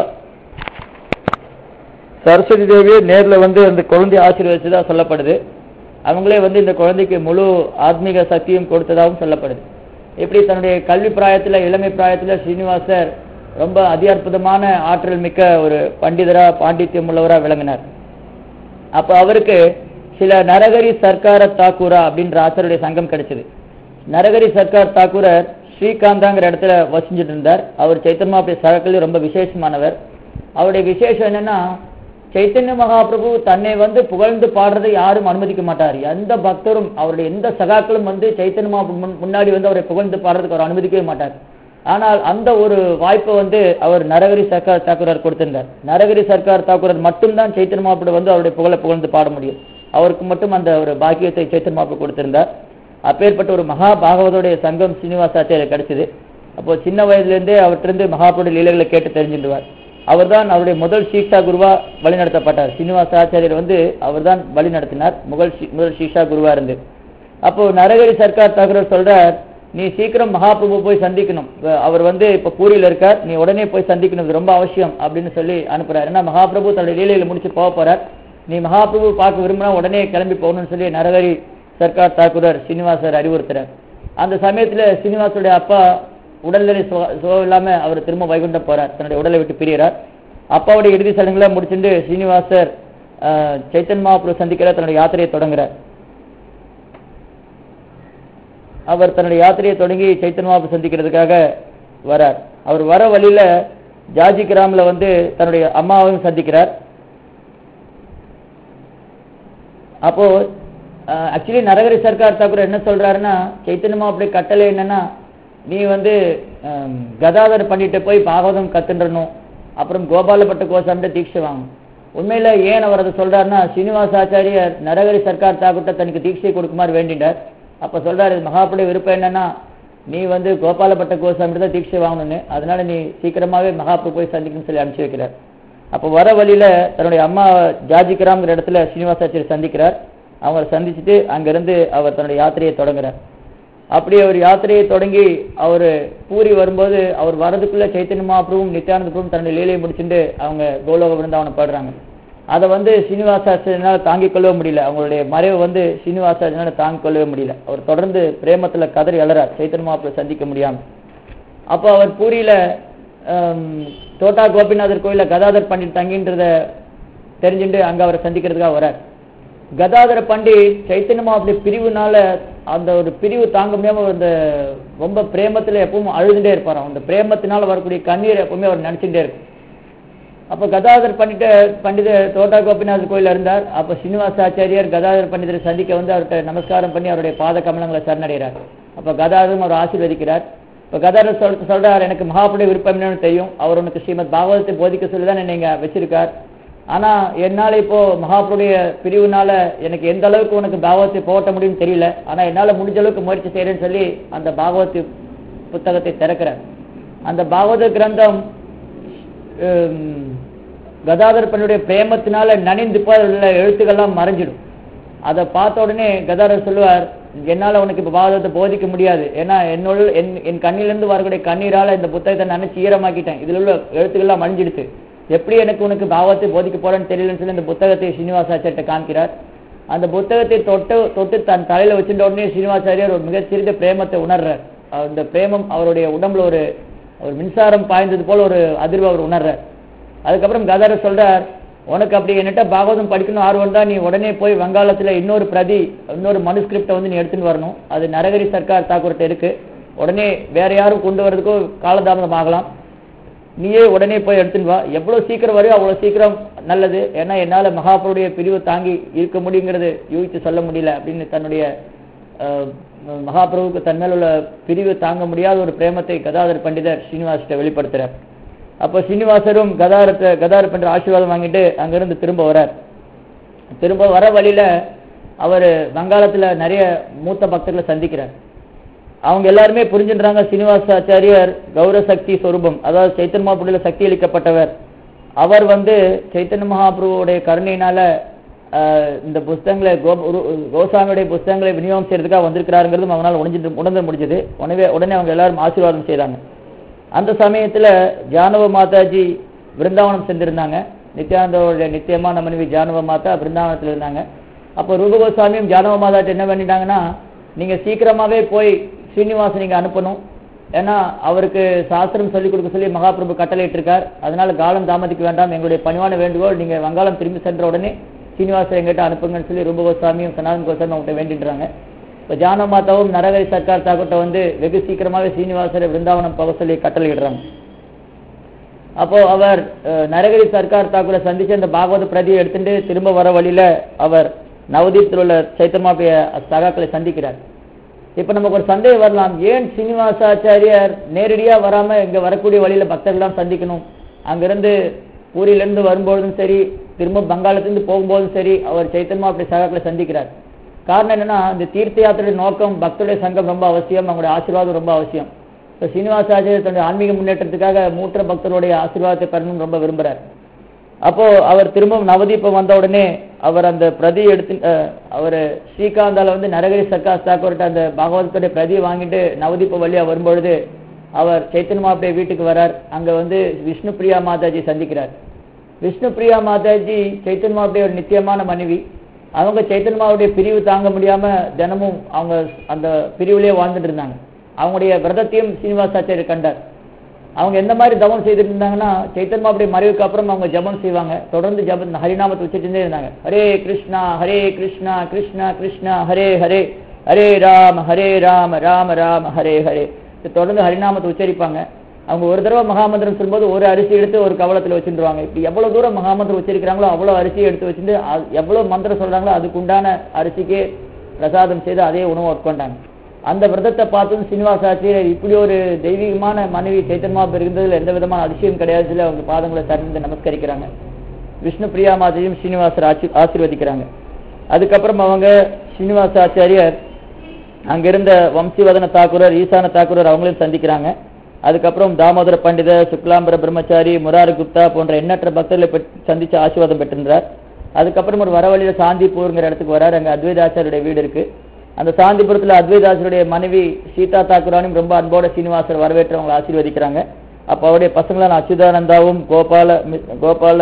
சரஸ்வதி தேவியே நேர்ல வந்து அந்த குழந்தையை ஆசீர்வதிச்சதா சொல்லப்படுது அவங்களே வந்து இந்த குழந்தைக்கு முழு ஆத்மீக சக்தியும் கொடுத்ததாகவும் சொல்லப்படுது இப்படி தன்னுடைய கல்வி பிராயத்துல இளமை பிராயத்துல ஸ்ரீனிவாசர் ரொம்ப அதி அற்புதமான ஆற்றல் மிக்க ஒரு பண்டிதரா பாண்டித்யம் உள்ளவரா விளங்கினார் அப்ப அவருக்கு சில நரகரி சர்க்கார தாக்கூரா அப்படின்ற ஆச்சாருடைய சங்கம் கிடைச்சது நரகரி சர்க்கார் தாக்கூரர் ஸ்ரீகாந்தாங்கிற இடத்துல வசிச்சுட்டு இருந்தார் அவர் சைத்தன்மாவுடைய சகக்கில் ரொம்ப விசேஷமானவர் அவருடைய விசேஷம் என்னன்னா சைத்தன்ய மகாபிரபு தன்னை வந்து புகழ்ந்து பாடுறதை யாரும் அனுமதிக்க மாட்டார் எந்த பக்தரும் அவருடைய எந்த சகாக்களும் வந்து சைத்தன்ய மகாபிரபு முன்- முன்னாடி வந்து அவரை புகழ்ந்து பாடுறதுக்கு அவர் அனுமதிக்கவே மாட்டார் ஆனால் அந்த ஒரு வாய்ப்பை வந்து அவர் நரகரி சர்க்கார் தாக்கூரர் கொடுத்திருந்தார் நரகரி சர்க்கார் தாக்கூரர் மட்டும்தான் சைத்தன்ய மகாபிரபு வந்து அவருடைய புகழை புகழ்ந்து பாட முடியும் அவருக்கு மட்டும் அந்த ஒரு பாக்கியத்தை சைத்தன்ய மகாபிரபு கொடுத்திருந்தார் அப்பேற்பட்ட ஒரு மகா பாகவதோடைய சங்கம் ஸ்ரீனிவாசாச்சாரியர் கிடைச்சது அப்போ சின்ன வயதிலிருந்தே அவற்றிருந்து மகாபுருடைய லீலைகளை கேட்டு தெரிஞ்சிருவார் அவர்தான் அவருடைய முதல் சீக்ஷா குருவா வழிநடத்தப்பட்டார் ஸ்ரீனிவாச ஆச்சாரியர் வந்து அவர்தான் வழி நடத்தினார் முதல் சி- முதல் சீக்ஷா குருவா இருந்து அப்போ நரகரி சர்க்கார் தகவல் சொல்றார் நீ சீக்கிரம் மகாபிரபு போய் சந்திக்கணும் வ- அவர் வந்து இப்ப பூரியில இருக்கார் நீ உடனே போய் சந்திக்கணும் இது ரொம்ப அவசியம் அப்படின்னு சொல்லி அனுப்புறார் ஏன்னா மகாபிரபு தன்னுடைய லீலையில முடிச்சு போக போறார் நீ மகாபிரபு பார்க்க விரும்பினா உடனே கிளம்பி போகணும்னு சொல்லி நரகரி சர்க்கார் தாக்கூரர் ஸ்ரீனிவாசர் அறிவுறுத்துறார் அந்த சமயத்துல ஸ்ரீனிவாசருடைய அப்பா உடல்நிலை சுக- சுகம் இல்லாம அவர் திரும்ப வைகுண்டம் போறார் தன்னுடைய உடலை விட்டு பிரியறார் அப்பாவுடைய இறுதி சடங்குகளை முடிச்சுட்டு ஸ்ரீனிவாசர் ஆஹ், சைத்தன்ய மகாபிரபு சந்திக்கிற தன்னுடைய யாத்திரையை தொடங்குறார் அவர் தன்னுடைய யாத்திரையை தொடங்கி சைத்தன்ய மகாபிரபு சந்திக்கிறதுக்காக வரார் அவர் வர வழியில ஜாஜி கிராம்ல வந்து தன்னுடைய அம்மாவையும் சந்திக்கிறார் அப்போ ஆக்சுவலி நரகரி சர்க்கார் தாக்கூர் என்ன சொல்றாருன்னா சைத்தன்யமா அப்படி கட்டளை என்னன்னா நீ வந்து ஆம், கதாதர் பண்ணிட்டு போய் பாகவதம் கத்துன்றணும் அப்புறம் கோபாலப்பட்ட கோசாமிட்ட தீட்சை வாங்கணும் உண்மையில ஏன் அவர் அதை சொல்றாருன்னா ஸ்ரீனிவாச ஆச்சாரியர் நரகரி சர்க்கார் தாக்கூர்ட்ட தனக்கு தீட்சை கொடுக்குமாறு வேண்டினார் அப்ப சொல்றாரு மகாபுடைய விருப்பம் என்னன்னா நீ வந்து கோபாலப்பட்ட கோசாமிட்ட தான் தீட்சை வாங்கணும்னு அதனால நீ சீக்கிரமாவே மகாபுரு போய் சந்திக்கணும்னு சொல்லி அனுப்பிச்சு வைக்கிறார் அப்போ வர வழியில தன்னுடைய அம்மா ஜாஜிகிராம்ங்கிற இடத்துல ஸ்ரீனிவாசாச்சாரியர் சந்திக்கிறார் அவரை சந்திச்சுட்டு அங்கிருந்து அவர் தன்னுடைய யாத்திரையை தொடங்குறார் அப்படி அவர் யாத்திரையை தொடங்கி அவர் பூரி வரும்போது அவர் வரதுக்குள்ள சைத்தன்ய மகாபிரபுவும் நித்யானந்த பிரபுவும் தன்னுடைய லீலையை முடிச்சுட்டு அவங்க கோலோக விருந்தாவனம் பாடுறாங்க அதை வந்து ஸ்ரீனிவாசாச்சாரியனால தாங்கிக் கொள்ளவே முடியல அவங்களுடைய மறைவு வந்து ஸ்ரீனிவாசாச்சாரியனால தாங்கிக் கொள்ளவே முடியல அவர் தொடர்ந்து பிரேமத்துல கதறி அலறார் சைத்தன்ய மகாபிரபு சந்திக்க முடியாம அப்போ அவர் பூரியில ஆம், தோட்டா கோபிநாதர் கோயில்ல கதாதர் பண்டிட் தங்கின்றத தெரிஞ்சுட்டு அங்க அவரை சந்திக்கிறதுக்காக வரார் கதாதர பண்டிட் சைத்தன்ய மகாபுரி பிரிவுனால அந்த ஒரு பிரிவு தாங்க முடியாம அந்த ரொம்ப பிரேமத்துல எப்பவும் அழுதுட்டே இருப்பாராம் அந்த பிரேமத்தினால வரக்கூடிய கண்ணீர் எப்பவுமே அவர் நினைச்சுட்டே இருக்கும் அப்ப கதாதர் பண்டித பண்டித தோட்டா கோபிநாதர் கோயில்ல இருந்தார் அப்ப ஸ்ரீனிவாச ஆச்சாரியார் கதாதர் பண்டிதரை சந்திக்க வந்து அவர்கிட்ட நமஸ்காரம் பண்ணி அவருடைய பாத கமலங்களை சரணடைகிறார் அப்ப கதாதரும் அவர் ஆசீர்வதிக்கிறார் இப்ப கதாதர் சொல் சொல்றார் எனக்கு மகாபுடைய விருப்பம் என்னன்னு தெரியும் அவர் உனக்கு ஸ்ரீமத் பாகவதத்தை போதிக்க சொல்லி தான் என்னை இங்க வச்சிருக்கார் ஆனா என்னால இப்போ மகாபுடைய பிரிவுனால எனக்கு எந்த அளவுக்கு உனக்கு பாகவத்தை போட்ட முடியும்னு தெரியல ஆனா என்னால முடிஞ்ச அளவுக்கு முயற்சி செய்யறேன்னு சொல்லி அந்த பாகவத் புத்தகத்தை திறக்கிறார் அந்த பாகவத கிரந்தம் ஹம், கதாதர் பண்ணுடைய பிரேமத்தினால நனைந்து போய் உள்ள எழுத்துக்கள்லாம் மறைஞ்சிடும் அதை பார்த்த உடனே கதாதர் சொல்லுவார் என்னால உனக்கு இப்ப பாகவதத்தை போதிக்க முடியாது ஏன்னா என்னோட என் என் கண்ணிலிருந்து வரக்கூடிய கண்ணீரால இந்த புத்தகத்தை நினைச்சு ஈரமாக்கிட்டேன் இதுல உள்ள எழுத்துக்கள்லாம் மறைஞ்சிடுச்சு எப்படி எனக்கு உனக்கு பாகவத்தை போதிக்க போறேன்னு தெரியலன்னு சொல்லி இந்த புத்தகத்தை ஸ்ரீனிவாசாச்சாரிட்ட காமிக்கிறார் அந்த புத்தகத்தை தொட்டு தொட்டு தன் தலையில வச்சுட்ட உடனே ஸ்ரீனிவாசாரியார் ஒரு மிகச்சிறிய பிரேமத்தை உணர்றார் அந்த பிரேமம் அவருடைய உடம்புல ஒரு ஒரு மின்சாரம் பாய்ந்தது போல ஒரு அதிர்வு அவர் உணர்றார் அதுக்கப்புறம் கதாதர் சொல்றார் உனக்கு அப்படி என்கிட்ட பாகவதம் படிக்கணும் ஆர்வம் தான் நீ உடனே போய் வங்காளத்துல இன்னொரு பிரதி இன்னொரு மனுஸ்கிரிப்டை வந்து நீ எடுத்துன்னு வரணும் அது நரகரி சர்க்கார் தாக்கூர்கிட்ட இருக்கு உடனே வேற யாரும் கொண்டு வர்றதுக்கோ காலதாமதம் ஆகலாம் நீயே உடனே போய் எடுத்துன்னு வா எவ்வளவு சீக்கிரம் வரையோ அவ்வளவு சீக்கிரம் நல்லது ஏன்னா என்னால மகாபுருடைய பிரிவு தாங்கி இருக்க முடியுங்கிறது யூகித்து சொல்ல முடியல அப்படின்னு தன்னுடைய அஹ், மகாபிரபுவுக்கு தன் மேல் உள்ள பிரிவு தாங்க முடியாத ஒரு பிரேமத்தை கதாதர் பண்டிதர் ஸ்ரீனிவாசிட்ட வெளிப்படுத்துறார் அப்போ ஸ்ரீனிவாசரும் கதாரத்தை கதார் பண்ற ஆசீர்வாதம் வாங்கிட்டு அங்கிருந்து திரும்ப வரார் திரும்ப வர வழியில அவர் வங்காளத்துல நிறைய மூத்த பக்தர்களை சந்திக்கிறார் அவங்க எல்லாருமே புரிஞ்சுன்றாங்க சீனிவாசாச்சாரியர் கௌர சக்தி சொரூபம் அதாவது சைத்தன்ய மகாபுரியில சக்தி அளிக்கப்பட்டவர் அவர் வந்து சைத்தன்ய மகாபிரபுவோடைய கருணையினால ஆஹ், இந்த புஸ்தகங்களை கோ குரு- கோசாமியுடைய புஸ்தகங்களை விநியோகம் செய்யறதுக்காக வந்திருக்கிறாருங்கிறதும் அவங்களால உணர்ந்து உணர்ந்து முடிஞ்சது உடனே உடனே அவங்க எல்லாரும் ஆசீர்வாதம் செய்தாங்க அந்த சமயத்துல ஜானவ மாதாஜி விருந்தாவனம் சென்றிருந்தாங்க நித்யானந்தோடைய நித்தியமான மனைவி ஜானவ மாதா பிருந்தாவனத்தில் இருந்தாங்க அப்போ ரூபகோசாமியும் ஜானவ மாதாட்ட என்ன பண்ணிட்டாங்கன்னா நீங்க சீக்கிரமாவே போய் ஸ்ரீனிவாசன் நீங்க அனுப்பணும் ஏன்னா அவருக்கு சாஸ்திரம் சொல்லிக் கொடுக்க சொல்லி மகாபிரபு கட்டளையிட்டு இருக்கார் அதனால காலம் தாமதிக்க வேண்டாம் எங்களுடைய பணிவான வேண்டுகோள் நீங்க வங்காளம் திரும்பி சென்ற உடனே சீனிவாசன் எங்கிட்ட அனுப்புங்கன்னு சொல்லி ரூபகோசாமியும் சனாதன் கோசாமி அவங்ககிட்ட வேண்டிடுறாங்க இப்போ ஜான மாதாவும் நரகரி சர்க்கார் தாக்கூட்ட வந்து வெகு சீக்கிரமாவே சீனிவாசரை விருந்தாவனம் போக சொல்லி கட்டளையிடுறாங்க அப்போ அவர் அஹ், நரகரி சர்க்கார் தாக்கூரை சந்திச்சு அந்த பாகவத பிரதியை எடுத்துட்டு திரும்ப வர வழியில அவர் நவதீப்தில் உள்ள சைத்தமாபிய சகாக்களை சந்திக்கிறார் இப்ப நமக்கு ஒரு சந்தேகம் வரலாம் ஏன் சீனிவாசாச்சாரியார் நேரடியா வராம இங்க வரக்கூடிய வழியில பக்தர்கள்லாம் சந்திக்கணும் அங்கிருந்து பூரியில இருந்து வரும்பொழுதும் சரி திரும்ப பங்காளத்திலிருந்து போகும்போதும் சரி அவர் சைத்தன்மாபிய சகாக்களை சந்திக்கிறார் காரணம் என்னன்னா இந்த தீர்த்த யாத்திரை நோக்கம் பக்தருடைய சங்கம் ரொம்ப அவசியம் அவங்களுடைய ஆசீர்வாதம் ரொம்ப அவசியம் இப்போ சீனிவாசாச்சாரியர் தன்னுடைய ஆன்மீக முன்னேற்றத்துக்காக மூற்ற பக்தருடைய ஆசீர்வாதத்தை பெறணும்னு ரொம்ப விரும்புறார் அப்போ அவர் திரும்பவும் நவதீபம் வந்த உடனே அவர் அந்த பிரதி எடுத்து அஹ், அவர் ஸ்ரீகாந்தால வந்து நரகரி சர்க்கார் தாக்கூர்ட்ட அந்த பாகவதத்துடைய பிரதியை வாங்கிட்டு நவதீப வழியா வரும்பொழுது அவர் சைத்தன்ய மாப்பிடைய வீட்டுக்கு வரார் அங்க வந்து விஷ்ணு பிரியா மாதாஜி சந்திக்கிறார் விஷ்ணு பிரியா மாதாஜி சைத்தன்ய மாவுடைய ஒரு நித்தியமான மனைவி அவங்க சைத்தன்ய மாவுடைய பிரிவு தாங்க முடியாம தினமும் அவங்க அந்த பிரிவுலயே வாழ்ந்துட்டு இருந்தாங்க அவங்களுடைய விரதத்தையும் சீனிவாசாச்சாரியர் கண்டார் அவங்க எந்த மாதிரி தவம் செய்துட்டு இருந்தாங்கன்னா சைத்தன்ய மாவுடைய மறைவுக்கு அப்புறம் அவங்க ஜபம் செய்வாங்க தொடர்ந்து ஜபம் ஹரிநாமத்தை வச்சுட்டு இருந்தாங்க ஹரே கிருஷ்ணா ஹரே கிருஷ்ணா கிருஷ்ணா கிருஷ்ணா ஹரே ஹரே ஹரே ராம ஹரே ராம ராம ராம ஹரே ஹரே இது தொடர்ந்து ஹரிநாமத்தை உச்சரிப்பாங்க அவங்க ஒரு தடவை மகாமந்திரம் சொல்லும்போது ஒரு அரிசி எடுத்து ஒரு கவலத்துல வச்சுருவாங்க இப்படி எவ்வளவு தூரம் மகாமந்திரம் உச்சரிக்கிறாங்களோ அவ்வளவு அரிசியை எடுத்து வச்சுட்டு அது எவ்வளவு மந்திரம் சொல்றாங்களோ அதுக்கு உண்டான அரிசிக்கே பிரசாதம் செய்து அதே உணவு உட்கொண்டாங்க அந்த விரதத்தை பார்த்தும் சீனிவாசாச்சியர் இப்படி ஒரு தெய்வீகமான மனைவி சைத்தன்மா இருந்ததுல எந்த விதமான அதிசயம் கிடையாது சொல்லி அவங்க பாதங்களை சரணந்து நமஸ்கரிக்கிறாங்க விஷ்ணு பிரியா மாதையும் ஸ்ரீனிவாசர் ஆசி ஆசீர்வதிக்கிறாங்க அதுக்கப்புறம் அவங்க ஸ்ரீனிவாச ஆச்சாரியர் அங்கிருந்த வம்சிவதன தாக்கூரர் ஈசான தாக்கூரர் அவங்களையும் சந்திக்கிறாங்க அதுக்கப்புறம் தாமோதர பண்டித சுக்லாம்பர பிரம்மச்சாரி முராரி குப்தா போன்ற எண்ணற்ற பக்தர்களை பெற்- சந்திச்சு ஆசீர்வாதம் பெற்றிருந்தார் அதுக்கப்புறம் ஒரு வரவழியில சாந்திப்பூர்ங்கிற இடத்துக்கு வரார் அங்க அத்வைதாச்சாரியுடைய வீடு இருக்கு அந்த சாந்திபுரத்துல அத்வைதாசருடைய மனைவி சீதா தாக்குரானும் ரொம்ப அன்போட சீனிவாசர் வரவேற்று அவங்களை ஆசீர்வதிக்கிறாங்க அப்ப அவருடைய பசங்களான அச்சுதானந்தாவும் கோபால மி- கோபால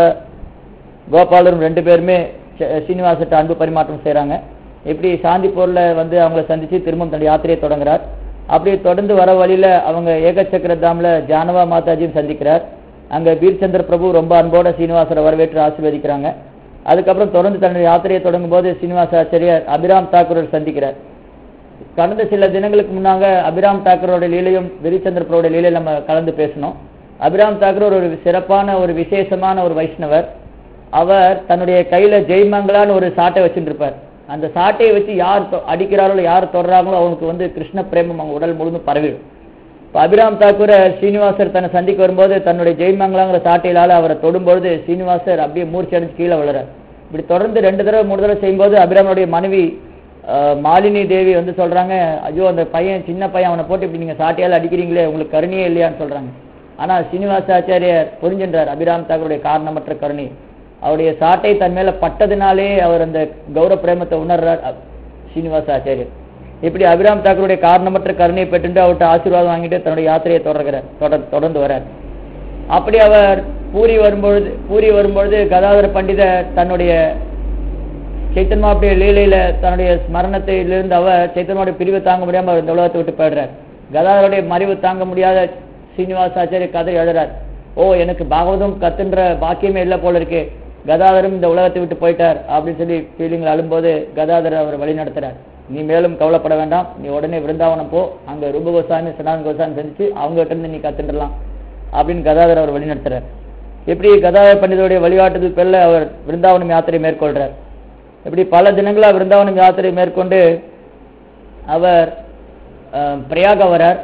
கோபாலரும் ரெண்டு பேருமே ச- சீனிவாசர்ட்ட அன்பு பரிமாற்றம் செய்றாங்க இப்படி சாந்திப்பூர்ல வந்து அவங்கள சந்திச்சு திரும்பவும் தன்னுடைய யாத்திரையை தொடங்குறார் அப்படி தொடர்ந்து வர வழியில அவங்க ஏகச்சக்கர தாம்ல ஜானவா மாதாஜியும் சந்திக்கிறார் அங்க வீர்ச்சந்திர பிரபு ரொம்ப அன்போட சீனிவாசரை வரவேற்று ஆசீர்வதிக்கிறாங்க அதுக்கப்புறம் தொடர்ந்து தன்னுடைய யாத்திரையை தொடங்கும் போது சீனிவாசாச்சாரியர் அபிராம் தாக்கூரர் சந்திக்கிறார் கடந்த சில தினங்களுக்கு முன்னாங்க அபிராம் தாக்கூரோட லீலையும் விரிச்சந்திர பிரபுடைய லீலையும் நம்ம கலந்து பேசணும் அபிராம் தாக்கூர் ஒரு சிறப்பான ஒரு விசேஷமான ஒரு வைஷ்ணவர் அவர் தன்னுடைய கையில ஜெய்மங்களான்னு ஒரு சாட்டை வச்சுட்டு இருப்பார் அந்த சாட்டையை வச்சு யார் தொ- அடிக்கிறார்களோ யார் தொடறாங்களோ அவனுக்கு வந்து கிருஷ்ண பிரேமம் அவங்க உடல் முழுதும் பரவிடும் இப்போ அபிராம் தாக்கூர ஸ்ரீனிவாசர் தன்னை சந்திக்க வரும்போது தன்னுடைய ஜெய்மங்களாங்கிற சாட்டையிலால அவரை தொடும்பொழுது ஸ்ரீனிவாசர் அப்படியே மூர்ச்சி அடைஞ்சு கீழே விழுறார் இப்படி தொடர்ந்து ரெண்டு தடவை மூணு தடவை செய்யும்போது அபிராமனுடைய மனைவி ஆஹ், மாலினி தேவி வந்து சொல்றாங்க ஐயோ அந்த பையன் சின்ன பையன் அவனை போட்டு இப்படி நீங்க சாட்டையால் அடிக்கிறீங்களே உங்களுக்கு கருணையே இல்லையான்னு சொல்றாங்க ஆனா சீனிவாசாச்சாரியர் புரிஞ்சின்றார் அபிராம் தாக்கூருடைய காரணமற்ற கருணை அவருடைய சாட்டை தன் மேல பட்டதினாலே அவர் அந்த கௌரவ பிரேமத்தை உணர்றார் அ- சீனிவாசாச்சாரியர் இப்படி அபிராம் தாக்கூருடைய காரணமற்ற கருணையை பெற்றுண்டு அவர்கிட்ட ஆசீர்வாதம் வாங்கிட்டு தன்னுடைய யாத்திரையை தொடர்கிறார் தொடர் தொடர்ந்து வரார் அப்படி அவர் பூரி வரும்பொழுது பூரி வரும்பொழுது கதாதர பண்டிதர் தன்னுடைய சைத்தன்மாவுடைய லீலையில தன்னுடைய ஸ்மரணத்திலிருந்து அவர் சைத்தன்மாவுடைய பிரிவை தாங்க முடியாம அவர் இந்த உலகத்தை விட்டு போயிடுறார் கதாதருடைய மறைவு தாங்க முடியாத சீனிவாச ஆச்சாரிய கதை எழுதுறார் ஓ எனக்கு பாகவதம் கத்துன்ற பாக்கியமே இல்லை போல இருக்கு கதாதரும் இந்த உலகத்தை விட்டு போயிட்டார் அப்படின்னு சொல்லி ஃபீலிங்ல அழும்போது கதாதர் அவர் வழி நடத்துறார் நீ மேலும் கவலைப்பட வேண்டாம் நீ உடனே விருந்தாவனம் போ அங்க ரூப கோசாமி சனாதன கோசாமி சந்திச்சு அவங்க கிட்ட இருந்து நீ கத்துடலாம் அப்படின்னு கதாதர் அவர் வழி நடத்துறார் இப்படி கதாதர பண்டிதருடைய வழிகாட்டுதல் பேர்ல அவர் விருந்தாவனம் யாத்திரை மேற்கொள்றார் இப்படி பல தினங்களா விருந்தாவனம் யாத்திரை மேற்கொண்டு அவர் அஹ், பிரயாக வரார்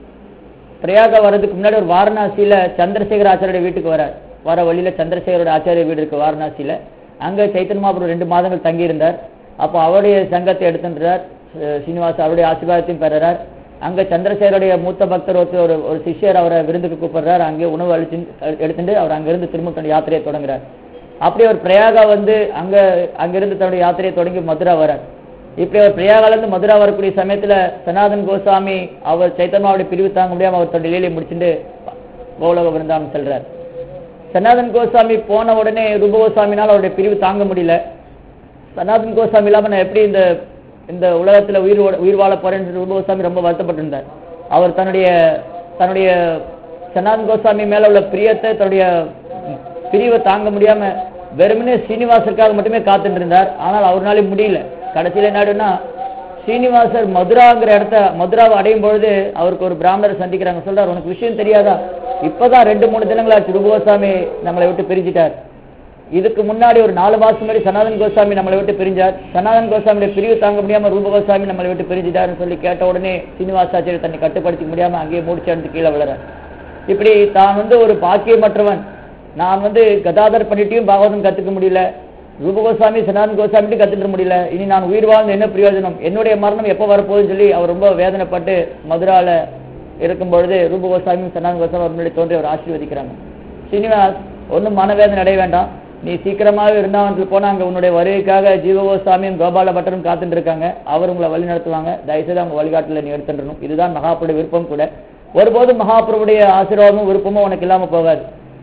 பிரயாக வர்றதுக்கு முன்னாடி ஒரு வாரணாசியில சந்திரசேகர ஆச்சாரிய வீட்டுக்கு வரார் வர வழியில சந்திரசேகரோட ஆச்சாரிய வீடு இருக்கு வாரணாசியில அங்க சைத்தன்ய மகாபிரபு ரெண்டு மாதங்கள் தங்கி இருந்தார் அப்போ அவருடைய சங்கத்தை எடுத்துன்றார் அஹ், சீனிவாச அவருடைய ஆசீர்வாதத்தையும் பெறுறார் அங்க சந்திரசேகருடைய மூத்த பக்தர் ஒருத்தர் ஒரு ஒரு சிஷ்யர் அவரை விருந்துக்கு கூப்பிடுறார் அங்கே உணவு அளிச்சு எடுத்துட்டு அவர் அங்கிருந்து திரும்ப தன்னுடைய யாத்திரையை தொடங்குறார் அப்படி அவர் பிரயாகா வந்து அங்க அங்கிருந்து தன்னுடைய யாத்திரையை தொடங்கி மதுரா வரார் இப்படி அவர் பிரயாகால இருந்து மதுரா வரக்கூடிய சமயத்துல சனாதன் கோசாமி அவர் சைத்தன்யாவுடைய பிரிவு தாங்க முடியாம அவர் தன்னுடைய லீலையை முடிச்சுட்டு கோலோக விருந்தாவனம் செல்றார் சனாதன் கோசாமி போன உடனே ரூப கோசாமினால் அவருடைய பிரிவு தாங்க முடியல சனாதன் கோசாமி இல்லாம நான் எப்படி இந்த இந்த உலகத்துல உயிர் ஓட- உயிர் வாழ போறேன்னு சொல்லி ரூப கோசாமி ரொம்ப வருத்தப்பட்டிருந்தார் அவர் தன்னுடைய தன்னுடைய சனாதன் கோசாமி மேல உள்ள பிரியத்தை தன்னுடைய பிரிவை தாங்க முடியாம வெறுமனே சீனிவாசருக்காக மட்டுமே காத்துட்டு இருந்தார் ஆனால் அவர்னாலே முடியல கடைசியில என்னடுன்னா சீனிவாசர் மதுராங்கிற இடத்த மதுராவை அடையும் பொழுது அவருக்கு ஒரு பிராமணரை சந்திக்கிறாங்க சொல்றாரு உனக்கு விஷயம் தெரியாதா இப்பதான் ரெண்டு மூணு தினங்களாச்சு ரூபகோசாமி நம்மளை விட்டு பிரிஞ்சிட்டார் இதுக்கு முன்னாடி ஒரு நாலு மாசம் முன்னாடி சனாதன் கோசாமி நம்மளை விட்டு பிரிஞ்சார் சனாதன் கோசாமியோட பிரிவு தாங்க முடியாம ரூப கோசாமி நம்மளை விட்டு பிரிஞ்சிட்டாருன்னு சொல்லி கேட்ட உடனே சீனிவாசாச்சாரி தன்னை கட்டுப்படுத்திக்க முடியாம அங்கேயே மூடிச்சு கீழே விழுறார் இப்படி தான் வந்து ஒரு பாக்கியமற்றவன் நான் வந்து கதாதர் பண்ணிட்டையும் பாகவதம் கத்துக்க முடியல ரூப கோசாமி சனாதன் கோசாமிட்டையும் கத்துக்க முடியல இனி நான் உயிர் வாழ்ந்து என்ன பிரயோஜனம் என்னுடைய மரணம் எப்போ வரப்போகுதுன்னு சொல்லி அவர் ரொம்ப வேதனைப்பட்டு மதுரால இருக்கும் பொழுது ரூப கோசாமியும் சனாதன் கோசாமி அவர் முன்னாடி தோன்றி அவர் ஆசீர்வதிக்கிறாங்க சீனிவாஸ் ஒன்றும் மனவேதனை அடைய வேண்டாம் நீ சீக்கிரமாவே இருந்தாவனத்தில் போனா அங்க உன்னுடைய வருகைக்காக ஜீவகோசாமியும் கோபால பட்டரும் காத்துட்டு இருக்காங்க அவர் உங்களை வழி நடத்துவாங்க தயவுசெய்து அவங்க வழிகாட்டுல நீ எடுத்துடணும் இதுதான் மகாபுடைய விருப்பம் கூட ஒருபோதும் மகாபிரபுடைய ஆசீர்வாதமும் விருப்பமும் உனக்கு இல்லாம போகாது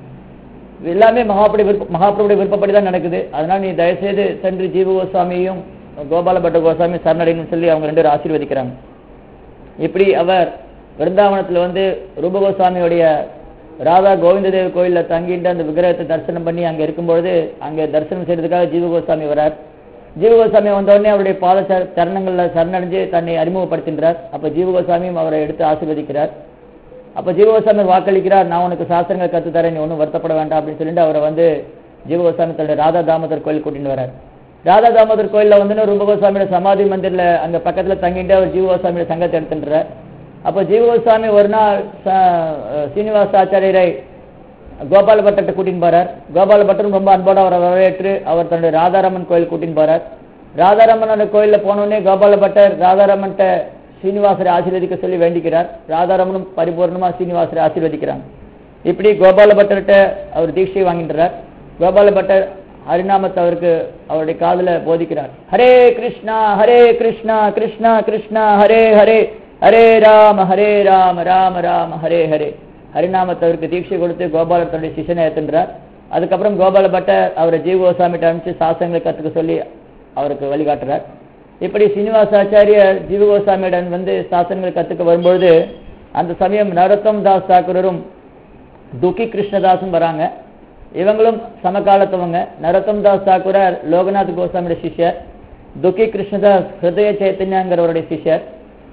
இது எல்லாமே மகாபுடைய விருப்ப மகாபிரபுடைய விருப்பப்படி தான் நடக்குது அதனால நீ தயவுசெய்து சென்று ஜீவகோசாமியும் கோபால பட்ட கோசாமி சரணடைன்னு சொல்லி அவங்க ரெண்டு பேரும் ஆசீர்வதிக்கிறாங்க இப்படி அவர் விருந்தாவனத்துல வந்து ரூபகோசாமியுடைய ராதா கோவிந்ததேவ கோயில்ல தங்கிட்டு அந்த விக்கிரகத்தை தரிசனம் பண்ணி அங்க இருக்கும்பொழுது அங்க தரிசனம் செய்யறதுக்காக ஜீவகோசாமி வரார் ஜீவகோசாமி வந்த உடனே அவருடைய பாத சர- சரணங்கள்ல சரணடைஞ்சு தன்னை அறிமுகப்படுத்துகின்றார் அப்ப ஜீவகோசாமியும் அவரை எடுத்து ஆசீர்வதிக்கிறார் அப்ப ஜீவகோசாமி வாக்களிக்கிறார் நான் உனக்கு சாஸ்திரங்கள் கத்து தரேன் நீ ஒன்றும் வருத்தப்பட வேண்டாம் அப்படின்னு சொல்லிட்டு அவரை வந்து ஜீவகோசாமி தன்னுடைய ராதா தாமோதர் கோயில் கூட்டிட்டு வரார் ராதா தாமோதர் கோயில்ல வந்து ரூபகோசாமியோட சமாதி மந்திரில அங்க பக்கத்துல தங்கிட்டு அவர் ஜீவகோசாமியோட சங்கத்தை எடுத்துன்றார் அப்ப ஜீவகோசாமி ஒரு நாள் ச- சீனிவாச ஆச்சாரியரை கோபால பட்டத்தை கூட்டின்னு போறார் கோபால பட்டரும் ரொம்ப அன்போட அவரை வரவேற்று அவர் தன்னுடைய ராதாராமன் கோயில் கூட்டின்னு போறார் ராதாராமனோட கோயில்ல போனோடனே கோபால பட்டர் ராதாராமன்ட்ட சீனிவாசரை ஆசீர்வதிக்க சொல்லி வேண்டிக்கிறார் ராதாராமனும் பரிபூர்ணமா சீனிவாசரை ஆசீர்வதிக்கிறாங்க இப்படி கோபால பட்டர்கிட்ட அவர் தீட்சை வாங்கின்றார் கோபால பட்டர் ஹரிநாமத்தை அவருக்கு அவருடைய காதுல போதிக்கிறார் ஹரே கிருஷ்ணா ஹரே கிருஷ்ணா கிருஷ்ணா கிருஷ்ணா ஹரே ஹரே ஹரே ராம ஹரே ராம ராம ராம ஹரே ஹரே ஹரிநாமத்தை அவருக்கு தீட்சை கொடுத்து கோபாலர் தன்னுடைய சிஷனை ஏத்துன்றார் அதுக்கப்புறம் கோபால பட்டர் அவரை ஜீவகோசாமிட்ட அனுப்பிச்சு சாசங்களை கத்துக்க சொல்லி அவருக்கு வழிகாட்டுறார் இப்படி சீனிவாசாச்சாரியர் ஜீவகோசாமியிடம் வந்து சாசனங்களை கத்துக்க வரும்பொழுது அந்த சமயம் நரோத்தம் தாஸ் தாக்கூரரும் துக்கி கிருஷ்ணதாஸும் வராங்க இவங்களும் சமகாலத்தவங்க நரோத்தம் தாஸ் தாக்கூரர் லோகநாத் கோசாமியோட சிஷ்யர் துக்கி கிருஷ்ணதாஸ் ஹிருதய சைத்தன்யாங்கிறவருடைய சிஷ்யர்